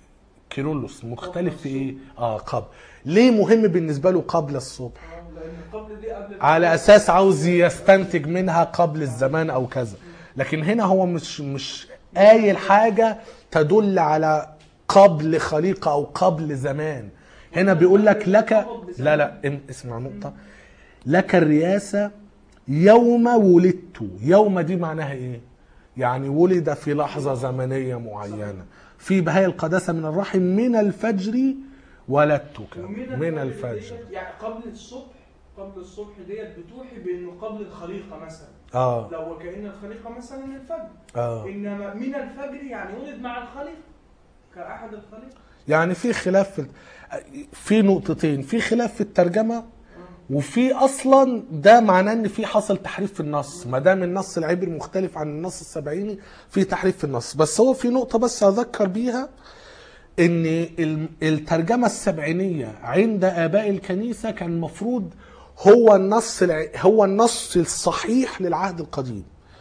A: كيرلس مختلف في ايه؟ اه قبل ليه مهم بالنسبة له قبل الصبح؟
B: آه، لان قبل دي قبل
A: على اساس عاوز يستنتج منها قبل الزمان او كذا لكن هنا هو مش مش قايل حاجة تدل على قبل خليقة او قبل زمان هنا بيقول لك لك لا لا ام- اسمع نقطة لك الرياسة يوم ولدت يوم دي معناها ايه يعني ولد في لحظة زمنية معينة في بهاء القداسة من الرحم من الفجر ولدتك
B: ومن
A: من
B: الفجر
A: الفجر
B: ديت يعني قبل الصبح قبل الصبح ديت بتوحي بانه قبل الخليقه مثلا
A: اه
B: لو وكأن الخليقه مثلا الفجر
A: اه
B: انما من الفجر يعني ولد مع الخليقه كاحد الخليقه
A: يعني في خلاف في في نقطتين في خلاف في الترجمه وفي اصلا ده معناه ان في حصل تحريف في النص ما دام النص العبري مختلف عن النص السبعيني في تحريف في النص بس هو في نقطه بس اذكر بيها ان ال- الترجمه السبعينيه عند اباء الكنيسه كان المفروض هو النص الع- هو النص الصحيح للعهد القديم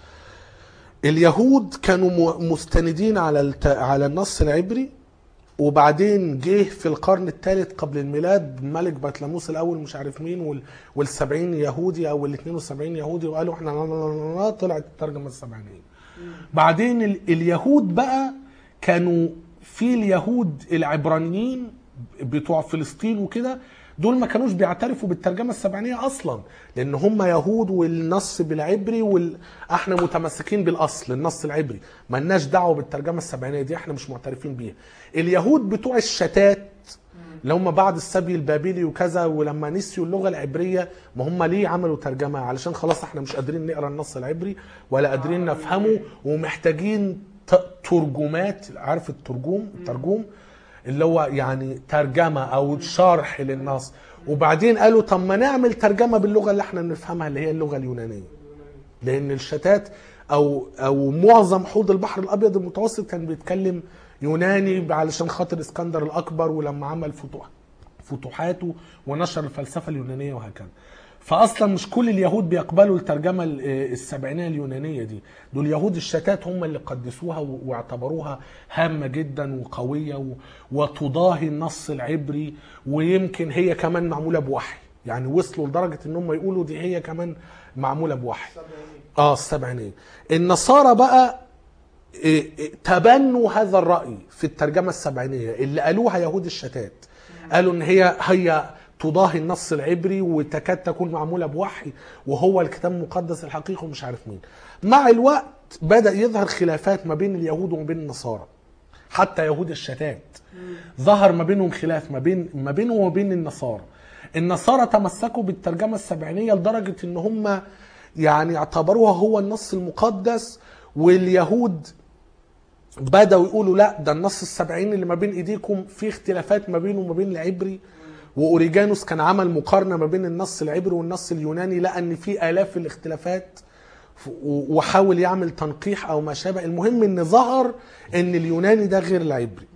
A: اليهود كانوا م- مستندين على الت... على النص العبري وبعدين جه في القرن الثالث قبل الميلاد ملك بطليموس الاول مش عارف مين وال... والسبعين يهودي او ال 72 يهودي وقالوا احنا لا- لا- لا- لا- طلعت الترجمه السبعينيه بعدين ال... اليهود بقى كانوا في اليهود العبرانيين بتوع فلسطين وكده دول ما كانوش بيعترفوا بالترجمه السبعينيه اصلا لان هم يهود والنص بالعبري وال... احنا متمسكين بالاصل النص العبري ما لناش دعوه بالترجمه السبعينيه دي احنا مش معترفين بيها اليهود بتوع الشتات اللي هم بعد السبي البابلي وكذا ولما نسيوا اللغه العبريه ما هم ليه عملوا ترجمه علشان خلاص احنا مش قادرين نقرا النص العبري ولا قادرين نفهمه ومحتاجين ت- ترجمات عارف الترجوم الترجوم اللي هو يعني ترجمه او شرح للنص وبعدين قالوا طب ما نعمل ترجمه باللغه اللي احنا بنفهمها اللي هي اللغه اليونانيه لان الشتات او او معظم حوض البحر الابيض المتوسط كان بيتكلم يوناني علشان خاطر اسكندر الاكبر ولما عمل فتوح فتوحاته ونشر الفلسفه اليونانيه وهكذا فاصلا مش كل اليهود بيقبلوا الترجمه ال- السبعينيه اليونانيه دي دول يهود الشتات هم اللي قدسوها و- واعتبروها هامه جدا وقويه و- وتضاهي النص العبري ويمكن هي كمان معموله بوحي يعني وصلوا لدرجه ان هم يقولوا دي هي كمان معموله بوحي
B: سبعينية
A: اه السبعينيه النصارى بقى إيه، إيه، تبنوا هذا الرأي في الترجمة السبعينية اللي قالوها يهود الشتات قالوا ان هي هي تضاهي النص العبري وتكاد تكون معمولة بوحي وهو الكتاب المقدس الحقيقي ومش عارف مين مع الوقت بدأ يظهر خلافات ما بين اليهود وما بين النصارى حتى يهود الشتات ظهر ما بينهم خلاف ما بين ما بينه وما بين النصارى النصارى تمسكوا بالترجمة السبعينية لدرجة ان هم يعني اعتبروها هو النص المقدس واليهود بدأوا يقولوا لا ده النص السبعين اللي ما بين ايديكم في اختلافات ما بينه وما بين العبري واوريجانوس كان عمل مقارنه ما بين النص العبري والنص اليوناني لقى ان في الاف الاختلافات ف- و- وحاول يعمل تنقيح او ما شابه المهم ان ظهر ان اليوناني ده غير العبري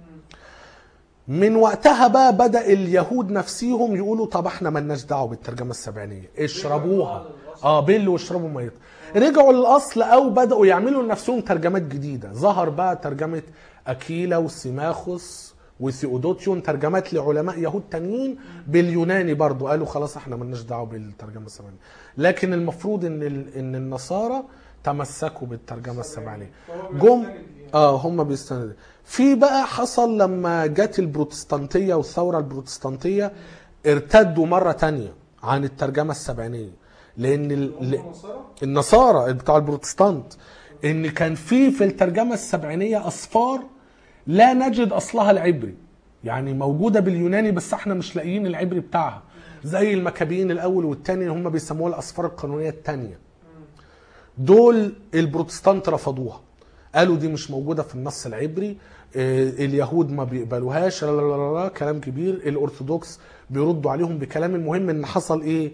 A: من وقتها بقى بدا اليهود نفسيهم يقولوا طب احنا ملناش دعوه بالترجمه السبعينيه اشربوها اه بيلوا واشربوا ميت رجعوا للاصل او بداوا يعملوا لنفسهم ترجمات جديده ظهر بقى ترجمه اكيلا وسيماخوس وثيودوتيون ترجمات لعلماء يهود تانيين باليوناني برضو قالوا خلاص احنا ملناش دعوه بالترجمه السبعينيه لكن المفروض ان ال- ان النصارى تمسكوا بالترجمه السبعينيه
B: فهو
A: جم
B: بيستند فيها.
A: اه هم بيستندوا في بقى حصل لما جت البروتستانتيه والثوره البروتستانتيه ارتدوا مره تانية عن الترجمه السبعينيه لان ال... ل-
B: هم نصارى
A: النصارى بتاع البروتستانت ان كان في في الترجمه السبعينيه اصفار لا نجد اصلها العبري يعني موجوده باليوناني بس احنا مش لاقيين العبري بتاعها زي المكابيين الاول والثاني هم بيسموها الاسفار القانونيه الثانيه دول البروتستانت رفضوها قالوا دي مش موجوده في النص العبري آه، اليهود ما بيقبلوهاش لا لا لا لا لا، كلام كبير الارثوذكس بيردوا عليهم بكلام المهم ان حصل ايه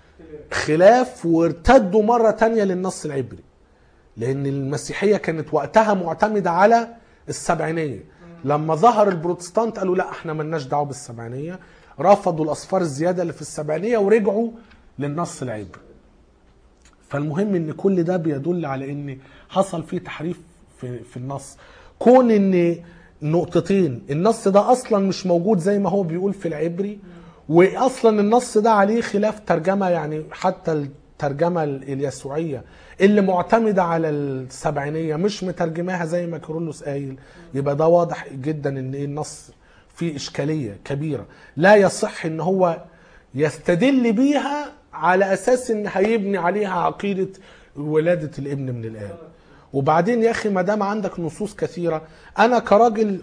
A: خلاف وارتدوا مرة تانية للنص العبري لأن المسيحية كانت وقتها معتمدة على السبعينية لما ظهر البروتستانت قالوا لا احنا ملناش دعوة بالسبعينية رفضوا الأصفار الزيادة اللي في السبعينية ورجعوا للنص العبري فالمهم ان كل ده بيدل على ان حصل فيه تحريف في, في النص كون ان نقطتين النص ده اصلا مش موجود زي ما هو بيقول في العبري واصلا النص ده عليه خلاف ترجمه يعني حتى الترجمه اليسوعيه اللي معتمده على السبعينيه مش مترجماها زي ما كيرلس قايل يبقى ده واضح جدا ان ايه النص فيه اشكاليه كبيره لا يصح ان هو يستدل بيها على اساس ان هيبني عليها عقيده ولاده الابن من الاب وبعدين يا اخي ما دام عندك نصوص كثيره انا كراجل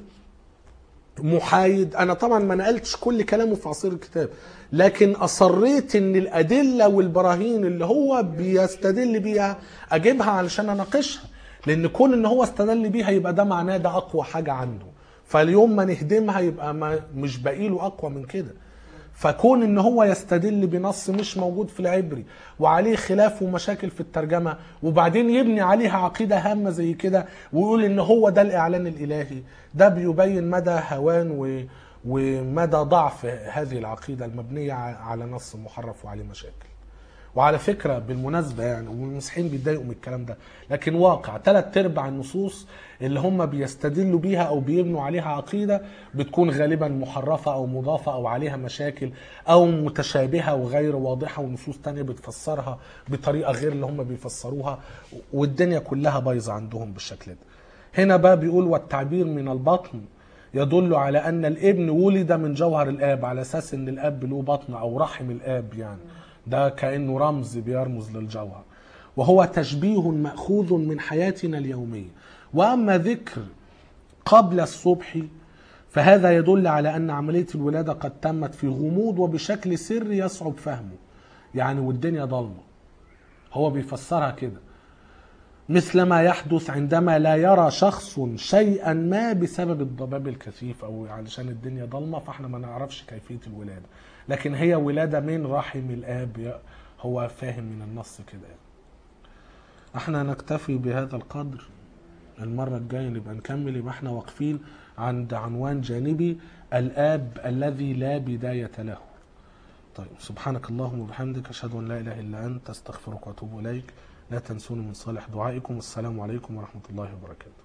A: محايد انا طبعا ما نقلتش كل كلامه في عصير الكتاب لكن اصريت ان الادله والبراهين اللي هو بيستدل بيها اجيبها علشان اناقشها لان كون ان هو استدل بيها يبقى ده معناه ده اقوى حاجه عنده فاليوم ما نهدمها يبقى ما مش باقي له اقوى من كده فكون ان هو يستدل بنص مش موجود في العبري وعليه خلاف ومشاكل في الترجمه وبعدين يبني عليها عقيده هامه زي كده ويقول ان هو ده الاعلان الالهي ده بيبين مدى هوان و ومدى ضعف هذه العقيده المبنيه ع- على نص محرف وعليه مشاكل. وعلى فكره بالمناسبه يعني والمسيحيين بيتضايقوا من الكلام ده لكن واقع ثلاث ارباع النصوص اللي هم بيستدلوا بيها او بيبنوا عليها عقيده بتكون غالبا محرفه او مضافه او عليها مشاكل او متشابهه وغير واضحه ونصوص تانية بتفسرها بطريقه غير اللي هم بيفسروها والدنيا كلها بايظه عندهم بالشكل ده. هنا بقى بيقول والتعبير من البطن يدل على ان الابن ولد من جوهر الاب على اساس ان الاب له بطن او رحم الاب يعني ده كانه رمز بيرمز للجوهر وهو تشبيه ماخوذ من حياتنا اليوميه واما ذكر قبل الصبح فهذا يدل على ان عمليه الولاده قد تمت في غموض وبشكل سري يصعب فهمه يعني والدنيا ضلمه هو بيفسرها كده مثل ما يحدث عندما لا يرى شخص شيئا ما بسبب الضباب الكثيف او علشان الدنيا ضلمه فاحنا ما نعرفش كيفيه الولاده لكن هي ولاده من رحم الاب هو فاهم من النص كده يعني. احنا نكتفي بهذا القدر المرة الجاية نبقى نكمل يبقى احنا واقفين عند عنوان جانبي الآب الذي لا بداية له طيب سبحانك اللهم وبحمدك أشهد أن لا إله إلا أنت أستغفرك وأتوب إليك لا تنسوني من صالح دعائكم والسلام عليكم ورحمة الله وبركاته